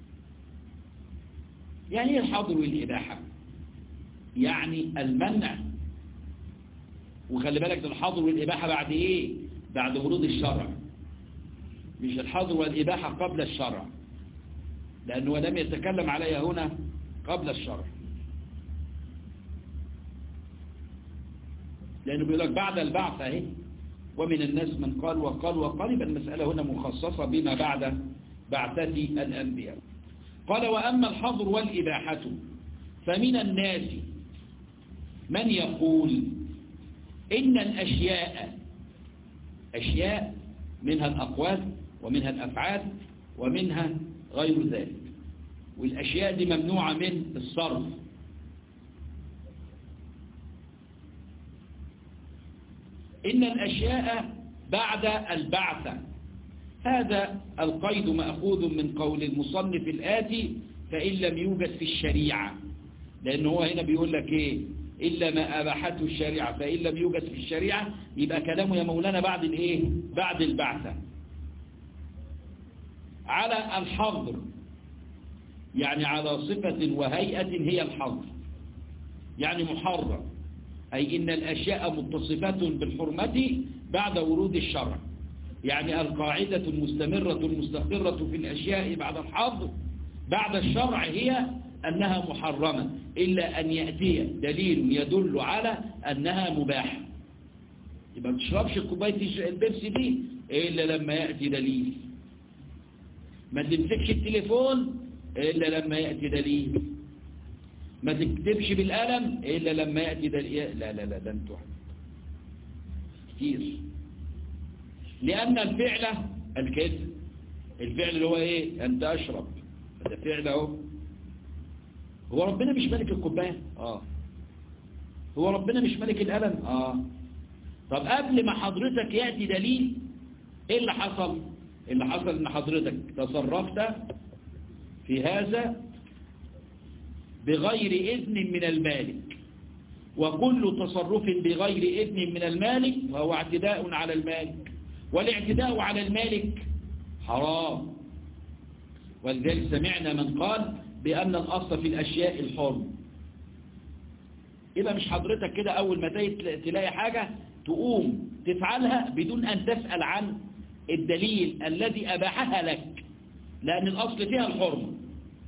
يعني ايه الحظر والإباحة يعني المنع وخلي بالك الحظر والإباحة بعد إيه بعد ورود الشرع مش الحظر والإباحة قبل الشرع لأنه لم يتكلم عليها هنا قبل الشرع لأنه بيقول لك بعد البعث اهي ومن الناس من قال وقال وقال يبقى المسألة هنا مخصصة بما بعد بعثة الأنبياء قال وأما الحظر والإباحة فمن الناس من يقول إن الأشياء أشياء منها الأقوال ومنها الأفعال ومنها غير ذلك والأشياء دي ممنوعة من الصرف إن الأشياء بعد البعثة هذا القيد مأخوذ من قول المصنف الآتي فإن لم يوجد في الشريعة لأن هو هنا بيقول لك إيه إلا ما أباحته الشريعة فإن لم يوجد في الشريعة يبقى كلامه يا مولانا بعد الإيه بعد البعثة على الحظر يعني على صفة وهيئة هي الحظر يعني محرم أي إن الأشياء متصفة بالحرمة بعد ورود الشرع يعني القاعدة المستمرة المستقرة في الأشياء بعد الحظر بعد الشرع هي أنها محرمة إلا أن يأتي دليل يدل على أنها مباحة يبقى ما تشربش كوباية البيبسي دي إلا لما يأتي دليل ما تمسكش التليفون إلا لما يأتي دليل ما تكتبش بالقلم إلا لما يأتي دليل لا لا لا ده انتوا كتير لأن الفعل الكذب الفعل اللي هو إيه أنت أشرب هذا فعل اهو هو ربنا مش ملك الكوبايه اه هو ربنا مش ملك القلم اه طب قبل ما حضرتك يأتي دليل ايه اللي حصل اللي حصل ان حضرتك تصرفت في هذا بغير إذن من المالك وكل تصرف بغير إذن من المالك فهو اعتداء على المالك والاعتداء على المالك حرام ولذلك سمعنا من قال بأن الأصل في الأشياء الحرم يبقى مش حضرتك كده أول ما تلاقي حاجة تقوم تفعلها بدون أن تسأل عن الدليل الذي أباحها لك لأن الأصل فيها الحرم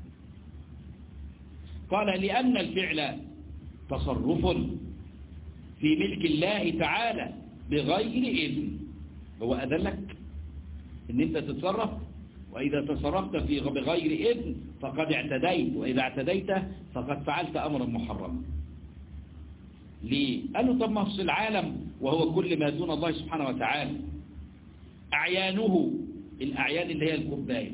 قال لأن الفعل تصرف في ملك الله تعالى بغير إذن هو أذلك ان انت تتصرف وإذا تصرفت في بغير إذن فقد اعتديت وإذا اعتديت فقد فعلت أمرا محرما ليه؟ قالوا طب ما في العالم وهو كل ما دون الله سبحانه وتعالى أعيانه الأعيان اللي هي الكوباية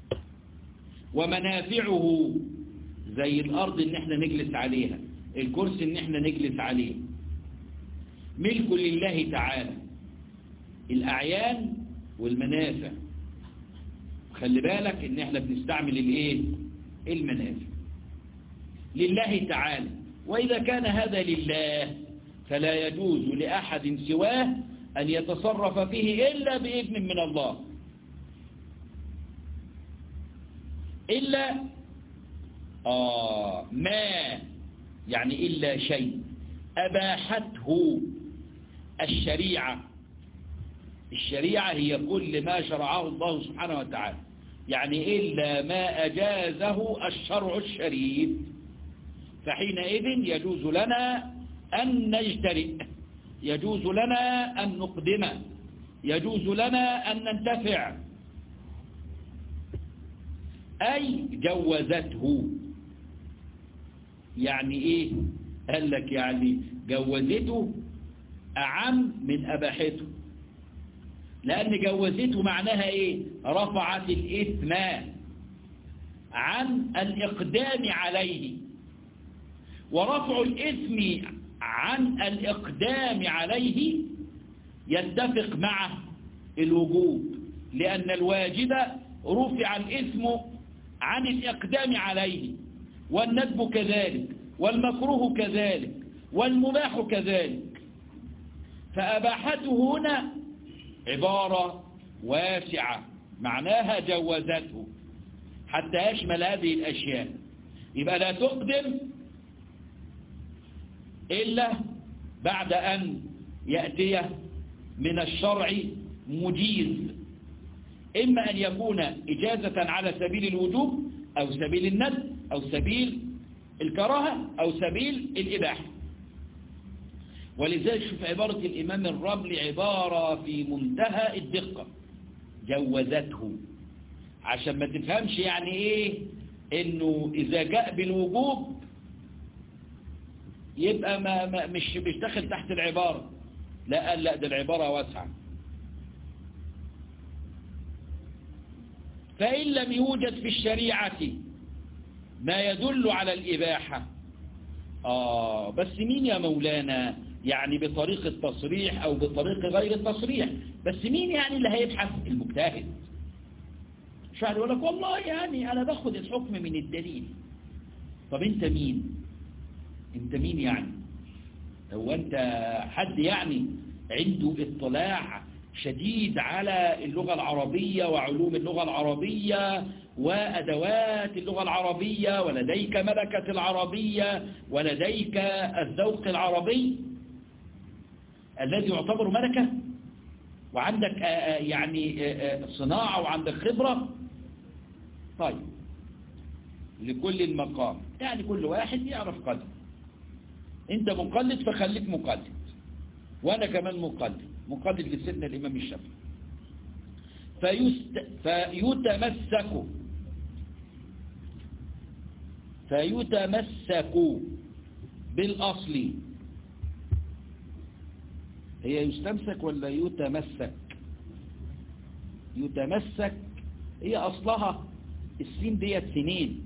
ومنافعه زي الأرض إن احنا نجلس عليها الكرسي إن احنا نجلس عليه ملك لله تعالى الأعيان والمنافع خلي بالك إن احنا بنستعمل الايه المنافع لله تعالى وإذا كان هذا لله فلا يجوز لأحد سواه أن يتصرف فيه إلا بإذن من الله إلا آه ما يعني إلا شيء أباحته الشريعة الشريعة هي كل ما شرعه الله سبحانه وتعالى يعني إلا ما أجازه الشرع الشريف فحينئذ يجوز لنا أن نجترئ يجوز لنا أن نقدم يجوز لنا أن ننتفع أي جوزته يعني إيه قال لك يعني جوزته أعم من أباحته لأن جوزته معناها إيه رفعت الإثم عن الإقدام عليه ورفع الإثم عن الإقدام عليه يتفق مع الوجوب لأن الواجب رفع الإثم عن الإقدام عليه والندب كذلك والمكروه كذلك والمباح كذلك فأباحته هنا عبارة واسعة معناها جوزته حتى يشمل هذه الأشياء يبقى لا تقدم إلا بعد أن يأتي من الشرع مجيز إما أن يكون إجازة على سبيل الوجوب أو سبيل الند أو سبيل الكراهة أو سبيل الإباحة ولذلك شوف عبارة الإمام الرملي عبارة في منتهى الدقة جوزته عشان ما تفهمش يعني إيه إنه إذا جاء بالوجوب يبقى ما ما مش مش داخل تحت العبارة لا قال لا ده العبارة واسعة فإن لم يوجد في الشريعة ما يدل على الإباحة آه بس مين يا مولانا يعني بطريق التصريح أو بطريق غير التصريح بس مين يعني اللي هيبحث المجتهد شاعر يقول لك والله يعني أنا باخد الحكم من الدليل طب أنت مين أنت مين يعني هو أنت حد يعني عنده اطلاع شديد على اللغة العربية وعلوم اللغة العربية وأدوات اللغة العربية ولديك ملكة العربية ولديك الذوق العربي الذي يعتبر ملكة وعندك يعني صناعة وعندك خبرة طيب لكل المقام يعني كل واحد يعرف قدر انت مقلد فخليك مقلد وانا كمان مقلد مقلد لسيدنا الامام الشافعي فيست... فيتمسك فيتمسك بالأصل هي يستمسك ولا يتمسك يتمسك هي أصلها السين ديت سنين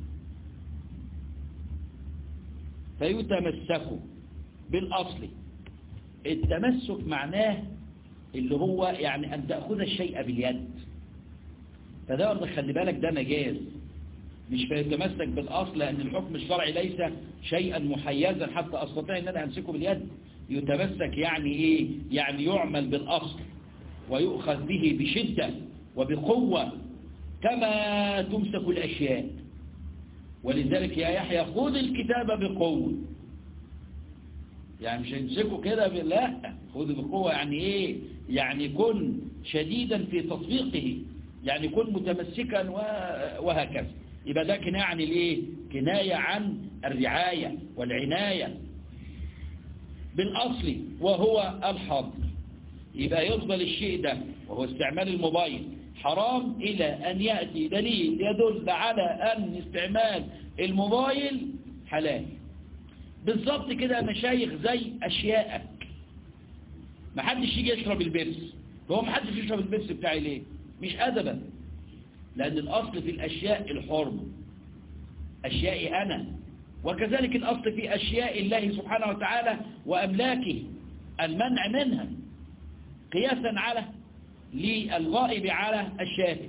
فيتمسك بالأصل التمسك معناه اللي هو يعني أن تأخذ الشيء باليد فده برضه خلي بالك ده مجاز مش فيتمسك بالأصل لأن الحكم الشرعي ليس شيئا محيزا حتى أستطيع أن أنا أمسكه باليد يتمسك يعني إيه يعني يعمل بالأصل ويؤخذ به بشدة وبقوة كما تمسك الأشياء ولذلك يا يحيى خذ الكتاب بقوة يعني مش هيمسكه كده لا خذ بقوة يعني ايه يعني كن شديدا في تطبيقه يعني كن متمسكا وهكذا يبقى ده كناية عن الايه كناية عن الرعاية والعناية بالأصل وهو الحظر يبقى يفضل الشيء ده وهو استعمال الموبايل حرام إلى أن يأتي دليل يدل على أن استعمال الموبايل حلال بالظبط كده مشايخ زي أشياءك ما حدش يجي يشرب البيبس هو ما حدش يشرب البيبس بتاعي ليه مش أدبا لأن الأصل في الأشياء الحرم أشيائي أنا وكذلك الأصل في أشياء الله سبحانه وتعالى وأملاكه المنع منها قياسا على للغائب على الشاهد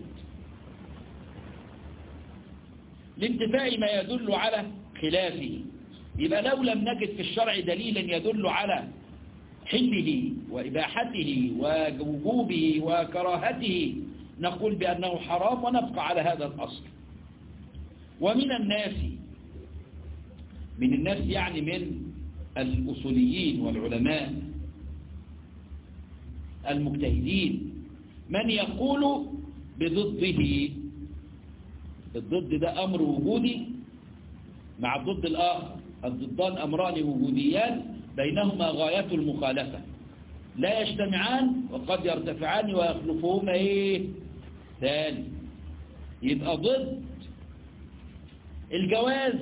لانتفاء ما يدل على خلافه يبقى لو لم نجد في الشرع دليلا يدل على حله وإباحته ووجوبه وكراهته نقول بأنه حرام ونبقى على هذا الأصل ومن الناس من الناس يعني من الأصوليين والعلماء المجتهدين من يقول بضده الضد ده أمر وجودي مع الضد الآخر الضدان أمران وجوديان بينهما غاية المخالفة لا يجتمعان وقد يرتفعان ويخلفهما ايه ثاني يبقى ضد الجواز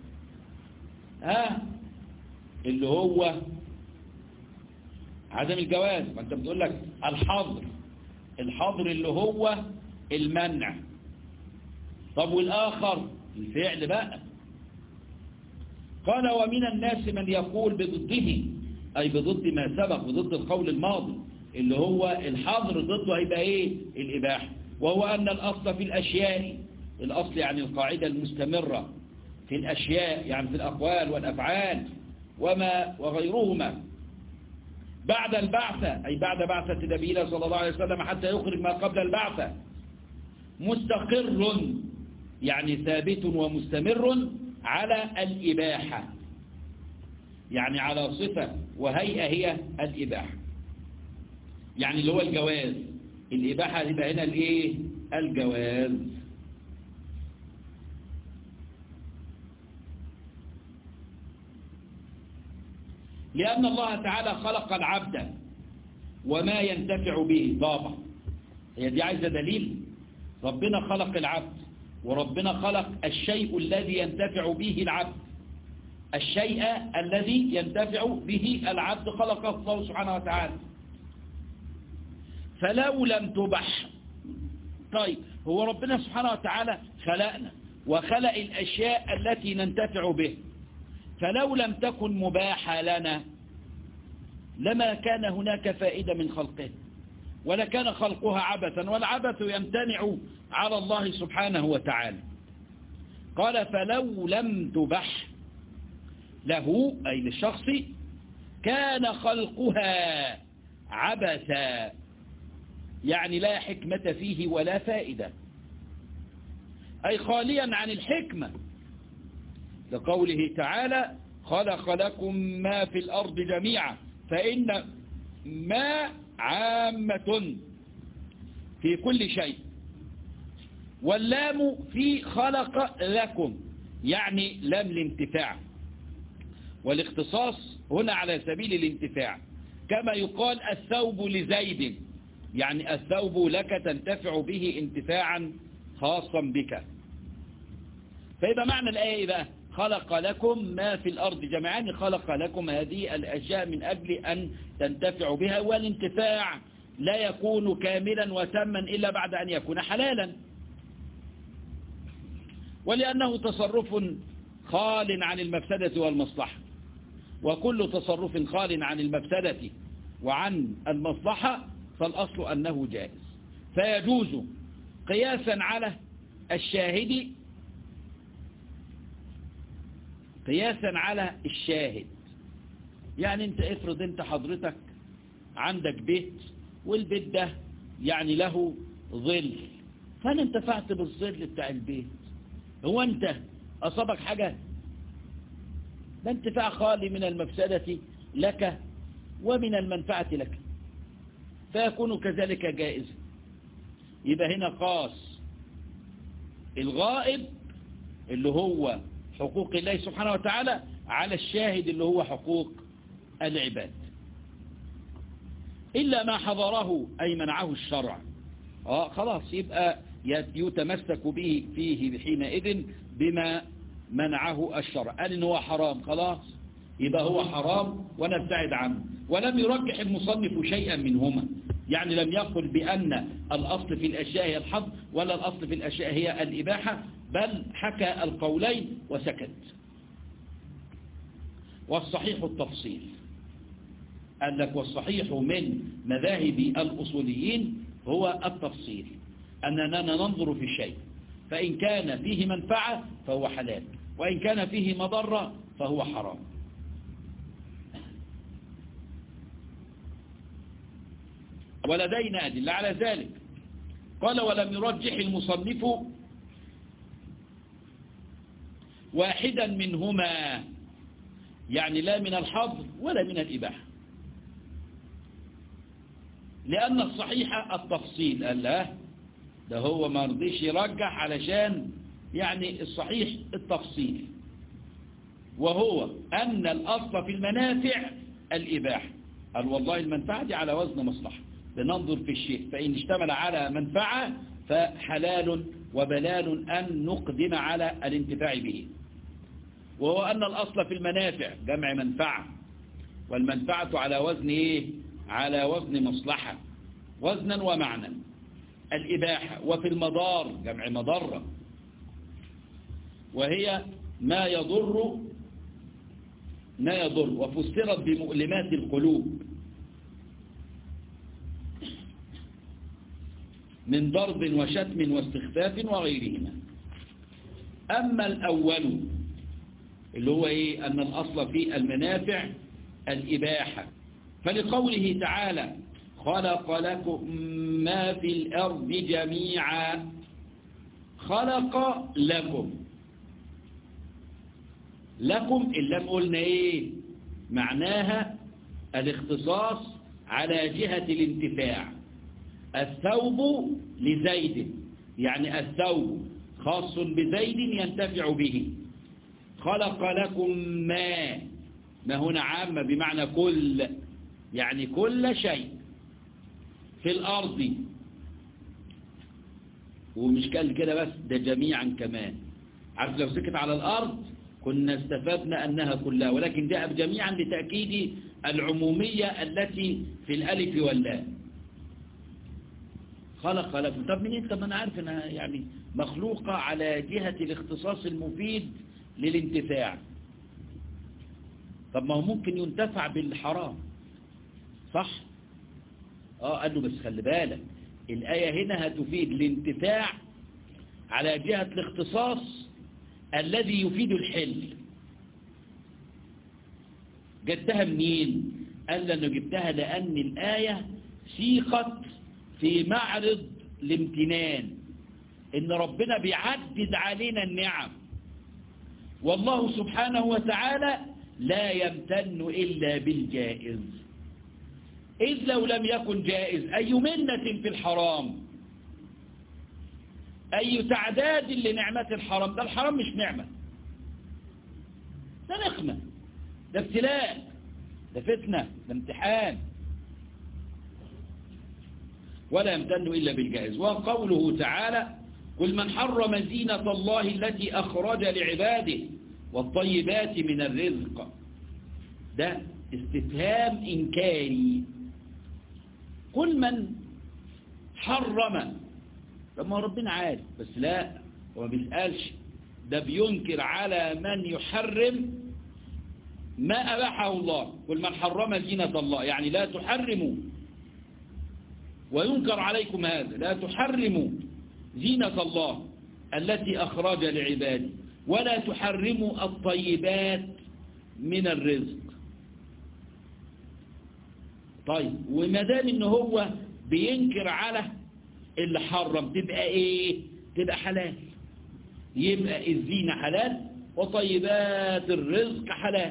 ها اللي هو عدم الجواز ما انت بتقول لك الحظر الحظر اللي هو المنع طب والآخر الفعل بقى قال ومن الناس من يقول بضده أي بضد ما سبق بضد القول الماضي اللي هو الحظر ضده هيبقى ايه الإباحة وهو أن الأصل في الأشياء الأصل يعني القاعدة المستمرة في الأشياء يعني في الأقوال والأفعال وما وغيرهما بعد البعثة أي بعد بعثة نبينا صلى الله عليه وسلم حتى يخرج ما قبل البعثة مستقر يعني ثابت ومستمر على الإباحة يعني على صفة وهيئة هي الإباحة يعني اللي هو الجواز الإباحة يبقى هنا الإيه الجواز لأن الله تعالى خلق العبد وما ينتفع به ضابع هي دي عايزة دليل ربنا خلق العبد وربنا خلق الشيء الذي ينتفع به العبد الشيء الذي ينتفع به العبد خلقه الله سبحانه وتعالى فلو لم تبح طيب هو ربنا سبحانه وتعالى خلقنا وخلق الأشياء التي ننتفع به فلو لم تكن مباحة لنا لما كان هناك فائدة من خلقه ولا كان خلقها عبثا والعبث يمتنع على الله سبحانه وتعالى قال فلو لم تبح له أي للشخص كان خلقها عبثا يعني لا حكمة فيه ولا فائدة أي خاليا عن الحكمة لقوله تعالى خلق لكم ما في الأرض جميعا فإن ما عامة في كل شيء واللام في خلق لكم يعني لام الانتفاع والاختصاص هنا على سبيل الانتفاع كما يقال الثوب لزيد يعني الثوب لك تنتفع به انتفاعا خاصا بك فإذا معنى الآية بقى خلق لكم ما في الأرض جميعا خلق لكم هذه الأشياء من أجل أن تنتفعوا بها والانتفاع لا يكون كاملا وتما إلا بعد أن يكون حلالا ولأنه تصرف خال عن المفسدة والمصلحة وكل تصرف خال عن المفسدة وعن المصلحة فالأصل أنه جائز فيجوز قياسا على الشاهد قياسا على الشاهد يعني انت افرض انت حضرتك عندك بيت والبيت ده يعني له ظل فانا انتفعت بالظل بتاع البيت هو انت اصابك حاجة ده انتفاع خالي من المفسدة لك ومن المنفعة لك فيكون كذلك جائزا يبقى هنا قاس الغائب اللي هو حقوق الله سبحانه وتعالى على الشاهد اللي هو حقوق العباد إلا ما حضره أي منعه الشرع آه خلاص يبقى يتمسك به فيه حينئذ بما منعه الشرع قال إن هو حرام خلاص يبقى هو حرام ونبتعد عنه ولم يرجح المصنف شيئا منهما يعني لم يقل بأن الأصل في الأشياء هي الحظ ولا الأصل في الأشياء هي الإباحة بل حكى القولين وسكت والصحيح التفصيل قال لك والصحيح من مذاهب الأصوليين هو التفصيل أننا ننظر في الشيء فإن كان فيه منفعة فهو حلال وإن كان فيه مضرة فهو حرام ولدينا أدلة على ذلك قال ولم يرجح المصنف واحدا منهما يعني لا من الحظر ولا من الإباحة لأن الصحيح التفصيل قال لا ده هو ما رضيش يرجح علشان يعني الصحيح التفصيل وهو أن الأصل في المنافع الإباحة قال والله المنفعة دي على وزن مصلحة بننظر في الشيء فإن اشتمل على منفعة فحلال وبلال أن نقدم على الانتفاع به وهو أن الأصل في المنافع جمع منفعة والمنفعة على وزن إيه؟ على وزن مصلحة وزنا ومعنى الإباحة وفي المضار جمع مضرة وهي ما يضر ما يضر وفسرت بمؤلمات القلوب من ضرب وشتم واستخفاف وغيرهما أما الأول اللي هو إيه أن الأصل في المنافع الإباحة فلقوله تعالى خلق لكم ما في الأرض جميعا خلق لكم لكم اللام قلنا ايه معناها الاختصاص على جهة الانتفاع الثوب لزيد يعني الثوب خاص بزيد ينتفع به خلق لكم ما ما هنا عامة بمعنى كل يعني كل شيء في الأرض ومش قال كده بس ده جميعا كمان عارف لو سكت على الأرض كنا استفدنا أنها كلها ولكن جاء جميعا لتأكيد العمومية التي في الألف واللام خلق لكم طب من انت ما انا عارف انها يعني مخلوقة على جهة الاختصاص المفيد للانتفاع طب ما هو ممكن ينتفع بالحرام صح اه قال له بس خلي بالك الآية هنا هتفيد الانتفاع على جهة الاختصاص الذي يفيد الحل جبتها منين قال لأنه جبتها لأن الآية سيقت في معرض الامتنان إن ربنا بيعدد علينا النعم والله سبحانه وتعالى لا يمتن إلا بالجائز إذ لو لم يكن جائز أي منة في الحرام أي تعداد لنعمة الحرام ده الحرام مش نعمة ده نقمة ده ابتلاء ده فتنة ده امتحان ولا يمتن إلا بالجائز وقوله تعالى قل من حرم زينة الله التي أخرج لعباده والطيبات من الرزق ده استفهام إنكاري قل من حرم لما ربنا عارف بس لا هو ما بيسألش ده بينكر على من يحرم ما أباحه الله قل من حرم زينة الله يعني لا تحرموا وينكر عليكم هذا لا تحرموا زينة الله التي أخرج لعباده ولا تحرموا الطيبات من الرزق طيب وما دام ان هو بينكر على اللي حرم تبقى ايه تبقى حلال يبقى الزينة حلال وطيبات الرزق حلال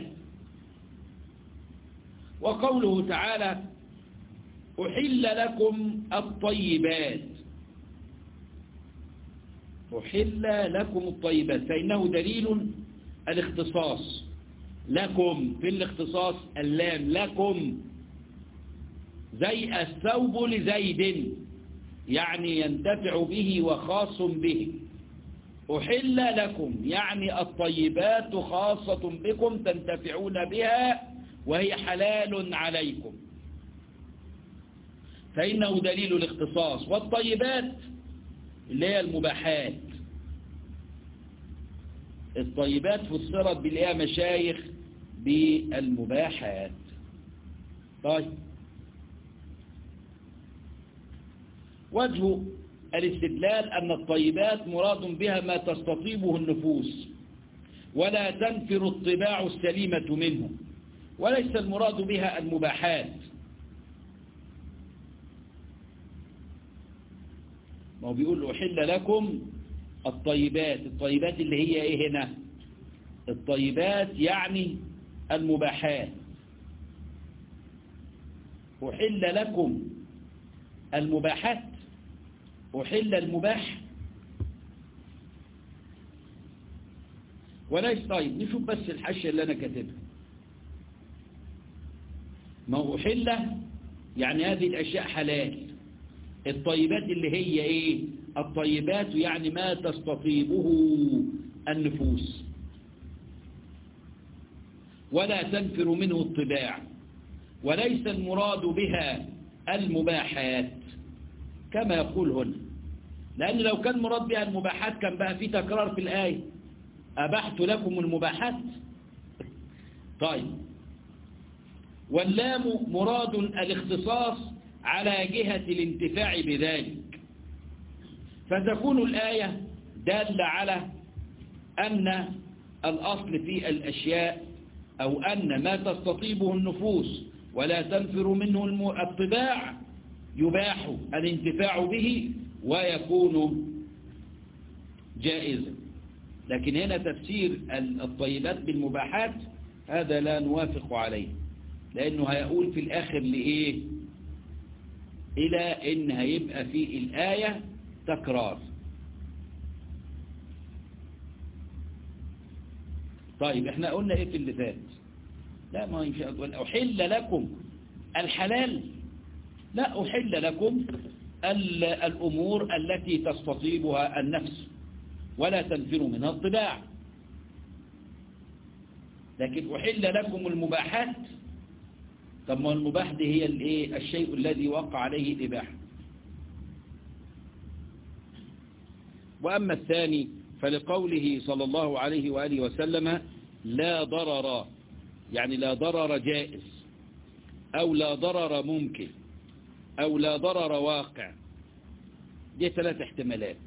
وقوله تعالى أحل لكم الطيبات أحل لكم الطيبات فإنه دليل الاختصاص لكم في الاختصاص اللام لكم زي الثوب لزيد يعني ينتفع به وخاص به أحل لكم يعني الطيبات خاصة بكم تنتفعون بها وهي حلال عليكم فإنه دليل الاختصاص والطيبات اللي هي المباحات الطيبات فسرت بالإيه مشايخ بالمباحات طيب وجه الاستدلال أن الطيبات مراد بها ما تستطيبه النفوس ولا تنفر الطباع السليمة منه وليس المراد بها المباحات ما هو بيقول أحل لكم الطيبات الطيبات اللي هي ايه هنا الطيبات يعني المباحات أحل لكم المباحات أحل المباح وليس طيب نشوف بس الحاشية اللي أنا كاتبها ما هو حلة يعني هذه الأشياء حلال الطيبات اللي هي إيه الطيبات يعني ما تستطيبه النفوس ولا تنفر منه الطباع وليس المراد بها المباحات كما يقول هنا لأن لو كان مراد بها المباحات كان بقى في تكرار في الآية أبحت لكم المباحات طيب واللام مراد الاختصاص على جهة الانتفاع بذلك فتكون الآية دالة على أن الأصل في الأشياء أو أن ما تستطيبه النفوس ولا تنفر منه الطباع يباح الانتفاع به ويكون جائزا لكن هنا تفسير الطيبات بالمباحات هذا لا نوافق عليه لأنه هيقول في الآخر لإيه إلى إن هيبقى في الآية تكرار طيب احنا قلنا ايه في اللي فات لا ما ينفع أحل لكم الحلال لا أحل لكم الأمور التي تستطيبها النفس ولا تنفر منها الطباع لكن أحل لكم المباحات طب ما المباح دي هي الايه الشيء الذي وقع عليه الإباحة وأما الثاني فلقوله صلى الله عليه وآله وسلم لا ضرر يعني لا ضرر جائز أو لا ضرر ممكن أو لا ضرر واقع دي ثلاث احتمالات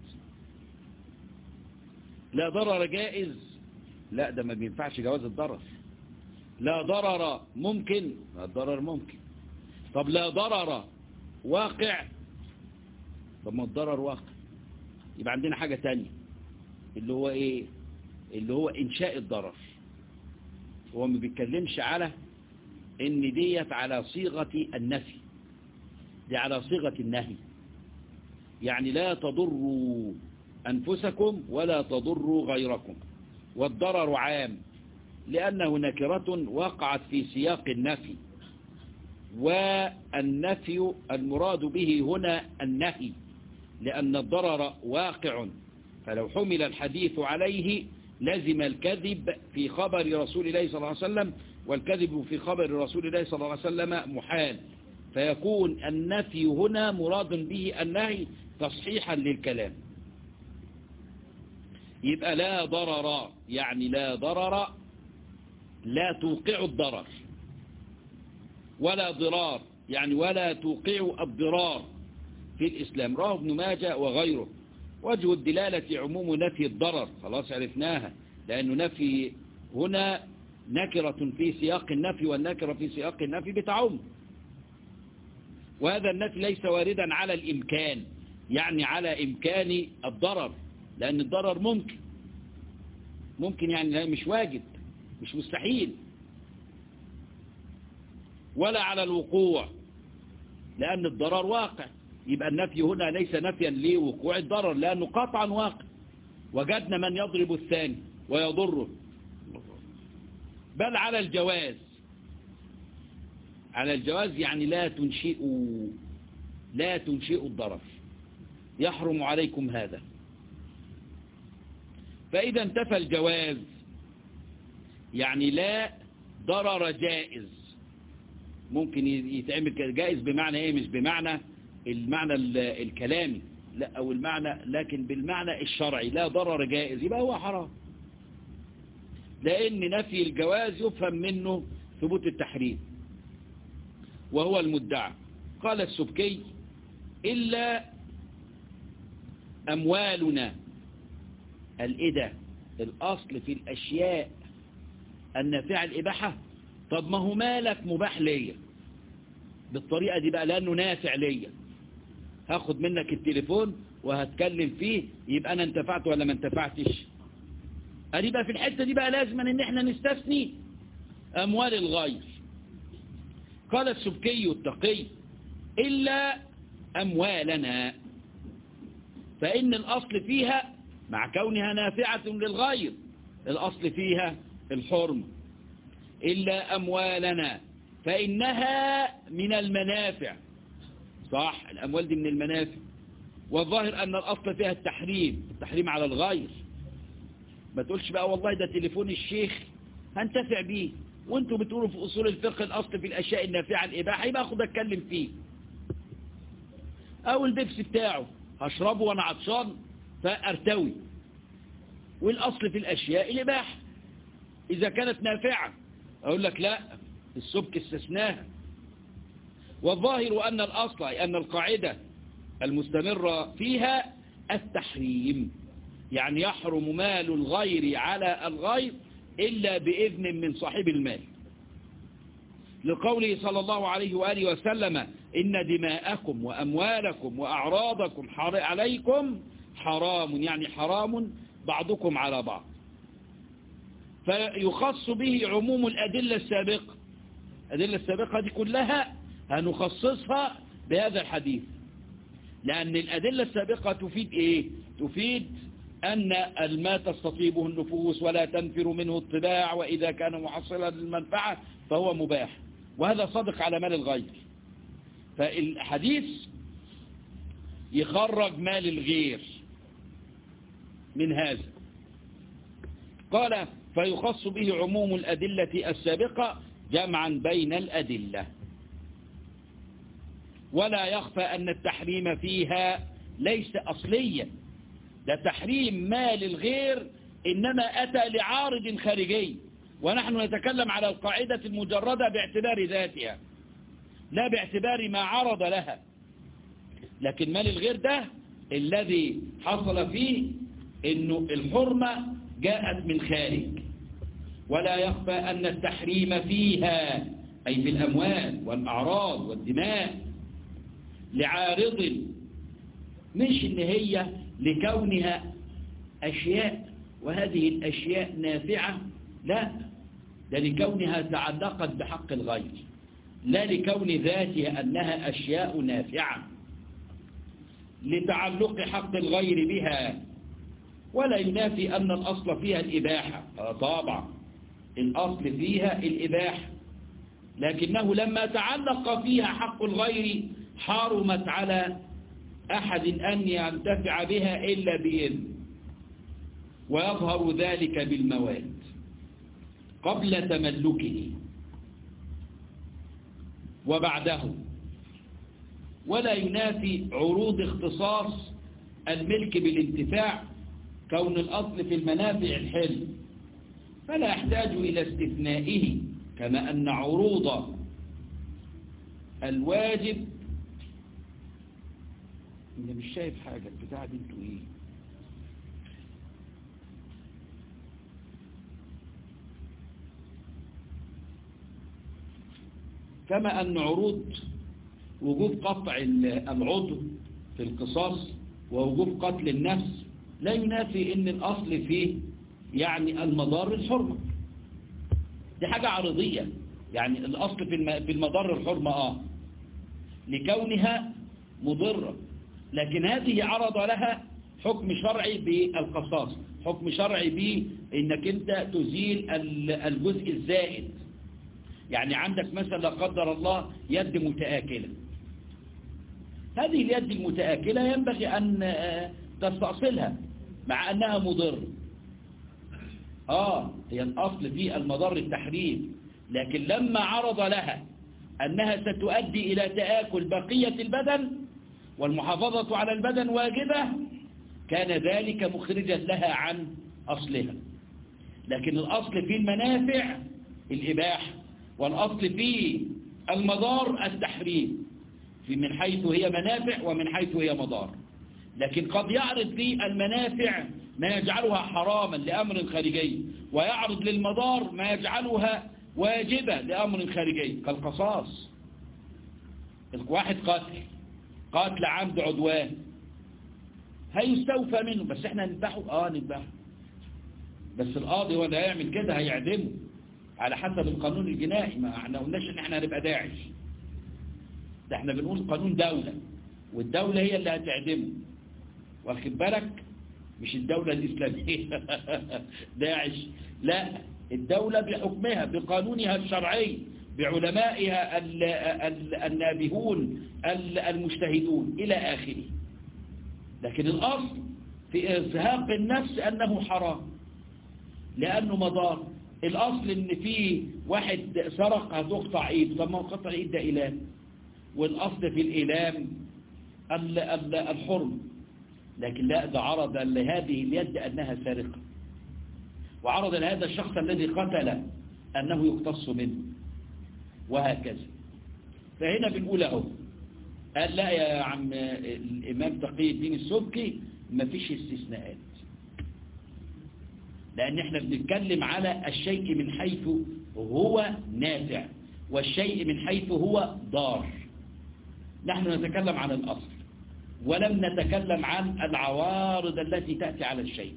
لا ضرر جائز لا ده ما بينفعش جواز الضرر لا ضرر ممكن الضرر ممكن طب لا ضرر واقع طب ما الضرر واقع يبقى عندنا حاجة تانية اللي هو ايه اللي هو انشاء الضرر هو ما بيتكلمش على ان ديت على صيغة النفي دي على صيغة النهي يعني لا تضروا أنفسكم ولا تضروا غيركم والضرر عام لأنه نكرة وقعت في سياق النفي والنفي المراد به هنا النهي لأن الضرر واقع فلو حمل الحديث عليه لزم الكذب في خبر رسول الله صلى الله عليه وسلم والكذب في خبر رسول الله صلى الله عليه وسلم محال فيكون النفي هنا مراد به النهي تصحيحا للكلام يبقى لا ضرر يعني لا ضرر لا توقع الضرر ولا ضرار يعني ولا توقع الضرار في الإسلام راه ابن ماجه وغيره وجه الدلالة عموم نفي الضرر خلاص عرفناها لأنه نفي هنا نكرة في سياق النفي والنكرة في سياق النفي بتعم وهذا النفي ليس واردا على الإمكان يعني على إمكان الضرر لأن الضرر ممكن ممكن يعني مش واجب مش مستحيل ولا على الوقوع لأن الضرر واقع يبقى النفي هنا ليس نفيا لوقوع الضرر لأنه قطعا واقع وجدنا من يضرب الثاني ويضره بل على الجواز على الجواز يعني لا تنشئوا لا تنشئوا الضرر يحرم عليكم هذا فإذا انتفى الجواز يعني لا ضرر جائز ممكن يتعمل جائز بمعنى ايه مش بمعنى المعنى الكلامي لا او المعنى لكن بالمعنى الشرعي لا ضرر جائز يبقى هو حرام لان نفي الجواز يفهم منه ثبوت التحريم وهو المدعى قال السبكي إلا أموالنا الإدى الأصل في الأشياء النافعة الإباحة طب ما هو مالك مباح ليا بالطريقة دي بقى لأنه نافع ليا هاخد منك التليفون وهتكلم فيه يبقى أنا انتفعت ولا ما انتفعتش أدي بقى في الحتة دي بقى لازم ان احنا نستثني أموال الغير قال السبكي التقي إلا أموالنا فإن الأصل فيها مع كونها نافعة للغير الأصل فيها الحرمة إلا أموالنا فإنها من المنافع صح الأموال دي من المنافع والظاهر أن الأصل فيها التحريم التحريم على الغير ما تقولش بقى والله ده تليفون الشيخ هنتفع بيه وانتوا بتقولوا في أصول الفقه الأصل في الأشياء النافعة الإباحة يبقى أخد أتكلم فيه أو البيبس بتاعه هشربه وأنا عطشان فأرتوي والأصل في الأشياء الإباحة إذا كانت نافعة أقول لك لا السبك استثناها والظاهر أن الأصل أي أن القاعدة المستمرة فيها التحريم يعني يحرم مال الغير على الغير إلا بإذن من صاحب المال لقوله صلى الله عليه وآله وسلم إن دماءكم وأموالكم وأعراضكم عليكم حرام يعني حرام بعضكم على بعض فيخص به عموم الأدلة السابقة الأدلة السابقة دي كلها هنخصصها بهذا الحديث لأن الأدلة السابقة تفيد إيه تفيد أن الماء تستطيبه النفوس ولا تنفر منه الطباع وإذا كان محصلا للمنفعة فهو مباح وهذا صدق على مال الغير فالحديث يخرج مال الغير من هذا قال فيخص به عموم الأدلة السابقة جمعا بين الأدلة ولا يخفى أن التحريم فيها ليس أصليا ده تحريم مال الغير إنما أتى لعارض خارجي ونحن نتكلم على القاعدة المجردة باعتبار ذاتها لا باعتبار ما عرض لها لكن مال الغير ده الذي حصل فيه انه الحرمة جاءت من خارج ولا يخفى أن التحريم فيها أي في الأموال والأعراض والدماء لعارض مش إن هي لكونها أشياء وهذه الأشياء نافعة لا ده لكونها تعلقت بحق الغير لا لكون ذاتها أنها أشياء نافعة لتعلق حق الغير بها ولا ينافي أن الأصل فيها الإباحة طبعا الأصل فيها الإباحة لكنه لما تعلق فيها حق الغير حرمت على أحد أن ينتفع بها إلا بإذن ويظهر ذلك بالمواد قبل تملكه وبعده ولا ينافي عروض اختصاص الملك بالانتفاع كون الأصل في المنافع الحل فلا يحتاج إلى استثنائه كما أن عروض الواجب أنا مش شايف حاجة البتاعة دي انتوا ايه كما أن عروض وجوب قطع العضو في القصاص ووجوب قتل النفس لا ينافي ان الأصل فيه يعني المضار الحرمة دي حاجة عرضية يعني الأصل في المضار الحرمة آه لكونها مضرة لكن هذه عرض لها حكم شرعي بالقصاص حكم شرعي بانك انت تزيل الجزء الزائد يعني عندك مثلا لا قدر الله يد متآكلة هذه اليد المتآكلة ينبغي أن تستأصلها مع أنها مضر آه هي الأصل في المضر التحريم لكن لما عرض لها أنها ستؤدي إلى تآكل بقية البدن والمحافظة على البدن واجبة كان ذلك مخرجا لها عن أصلها لكن الأصل في المنافع الإباحة والأصل في المضار التحريم في من حيث هي منافع ومن حيث هي مضار لكن قد يعرض في المنافع ما يجعلها حراما لأمر خارجي ويعرض للمضار ما يجعلها واجبة لأمر خارجي كالقصاص واحد قاتل قاتل عمد عدوان هيستوفى منه بس احنا نذبحه اه نذبحه بس القاضي هو اللي هيعمل كده هيعدمه على حسب القانون الجنائي ما احنا قلناش ان احنا هنبقى داعش ده احنا بنقول قانون دولة والدولة هي اللي هتعدمه واخد بالك مش الدولة الإسلامية داعش لا الدولة بحكمها بقانونها الشرعي بعلمائها النابهون المجتهدون إلى آخره لكن الأصل في إزهاق النفس أنه حرام لأنه مضار الأصل إن في واحد سرق هتقطع إيد طب ما هو قطع إيد ده إيلام والأصل في الإيلام الحرم لكن لا ده عرض لهذه اليد أنها سارقة وعرض لهذا الشخص الذي قتل أنه يقتص منه وهكذا فهنا بنقول اهو قال لا يا عم الإمام تقي الدين السبكي مفيش استثناءات لأن احنا بنتكلم على الشيء من حيث هو نافع والشيء من حيث هو ضار نحن نتكلم عن الأصل ولم نتكلم عن العوارض التي تأتي على الشيء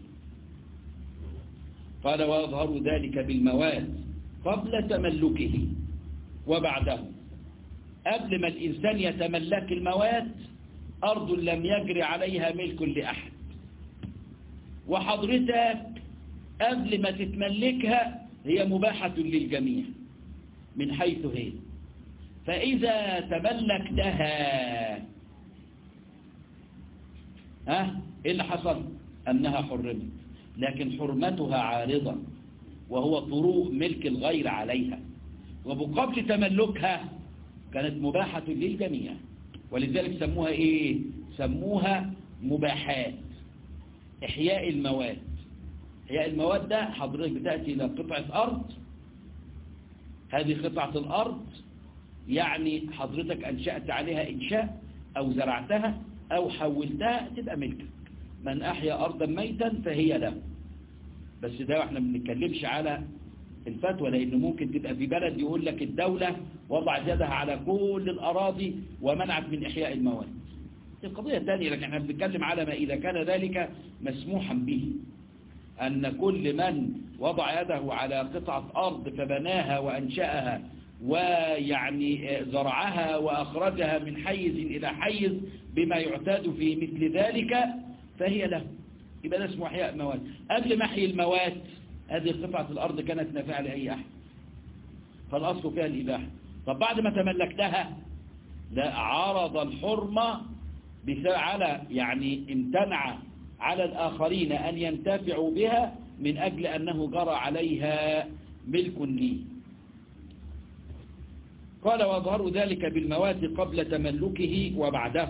قال ويظهر ذلك بالمواد قبل تملكه وبعده قبل ما الإنسان يتملك المواد أرض لم يجري عليها ملك لأحد وحضرتك قبل ما تتملكها هي مباحة للجميع من حيث هي فإذا تملكتها ها إيه اللي حصل أنها حرمت لكن حرمتها عارضة وهو طروء ملك الغير عليها وبقبل تملكها كانت مباحة للجميع ولذلك سموها إيه سموها مباحات إحياء المواد إحياء المواد ده حضرتك بتأتي إلى قطعة أرض هذه قطعة الأرض يعني حضرتك أنشأت عليها إنشاء أو زرعتها أو حولتها تبقى ملكك من أحيا أرضا ميتا فهي له بس ده احنا ما بنتكلمش على الفتوى لأنه ممكن تبقى في بلد يقول لك الدولة وضعت يدها على كل الأراضي ومنعت من إحياء المواد القضية الثانية لكن احنا بنتكلم على ما إذا كان ذلك مسموحا به أن كل من وضع يده على قطعة أرض فبناها وأنشأها ويعني زرعها وأخرجها من حيز إلى حيز بما يعتاد في مثل ذلك فهي له يبقى ده اسمه احياء مواد قبل محي المواد هذه قطعة الأرض كانت نافعة لأي أحد فالأصل فيها الإباحة طب بعد ما تملكتها لا عرض الحرمة على يعني امتنع على الآخرين أن ينتفعوا بها من أجل أنه جرى عليها ملك لي قال وأظهر ذلك بالمواد قبل تملكه وبعده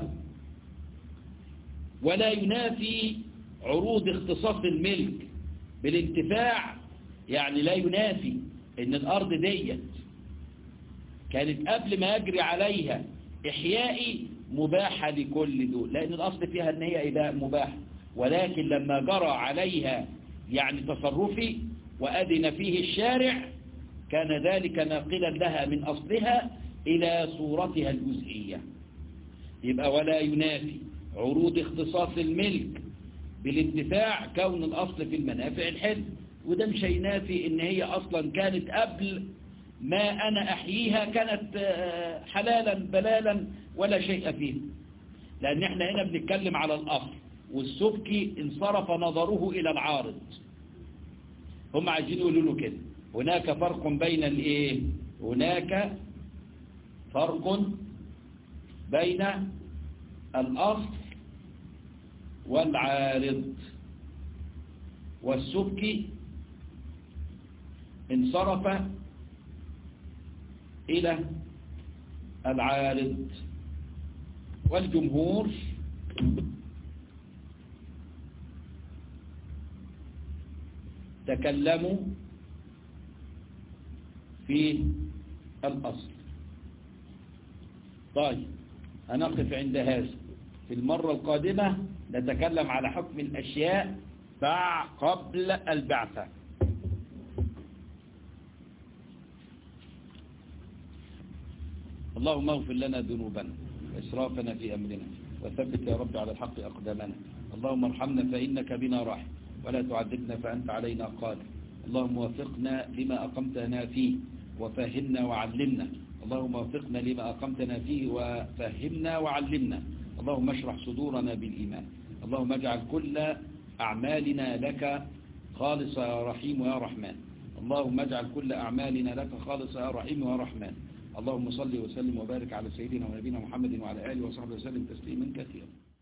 ولا ينافي عروض اختصاص الملك بالانتفاع يعني لا ينافي ان الارض ديت كانت قبل ما يجري عليها احيائي مباحة لكل دول لان الاصل فيها ان هي إباء مباحة ولكن لما جرى عليها يعني تصرفي وأذن فيه الشارع كان ذلك ناقلا لها من أصلها إلى صورتها الجزئية يبقى ولا ينافي عروض اختصاص الملك بالانتفاع كون الأصل في المنافع الحل وده مش هينافي ان هي أصلا كانت قبل ما أنا أحييها كانت حلالا بلالا ولا شيء فيه لأن احنا هنا بنتكلم على الأصل والسبكي انصرف نظره إلى العارض هم عايزين يقولوا له كده هناك فرق بين الايه هناك فرق بين الأصل والعارض والسبكي انصرف إلى العارض والجمهور تكلموا في الأصل طيب هنقف عند هذا في المرة القادمة نتكلم على حكم الأشياء باع قبل البعثة اللهم اغفر لنا ذنوبنا وإسرافنا في أمرنا وثبت يا رب على الحق أقدامنا اللهم ارحمنا فإنك بنا راحم ولا تعذبنا فأنت علينا قادر اللهم وفقنا لما أقمتنا فيه وفهمنا وعلمنا اللهم وفقنا لما أقمتنا فيه وفهمنا وعلمنا اللهم اشرح صدورنا بالإيمان اللهم اجعل كل أعمالنا لك خالصة يا رحيم يا رحمن اللهم اجعل كل أعمالنا لك خالصة يا رحيم يا رحمن اللهم صل وسلم وبارك على سيدنا ونبينا محمد وعلى آله وصحبه وسلم تسليما كثيرا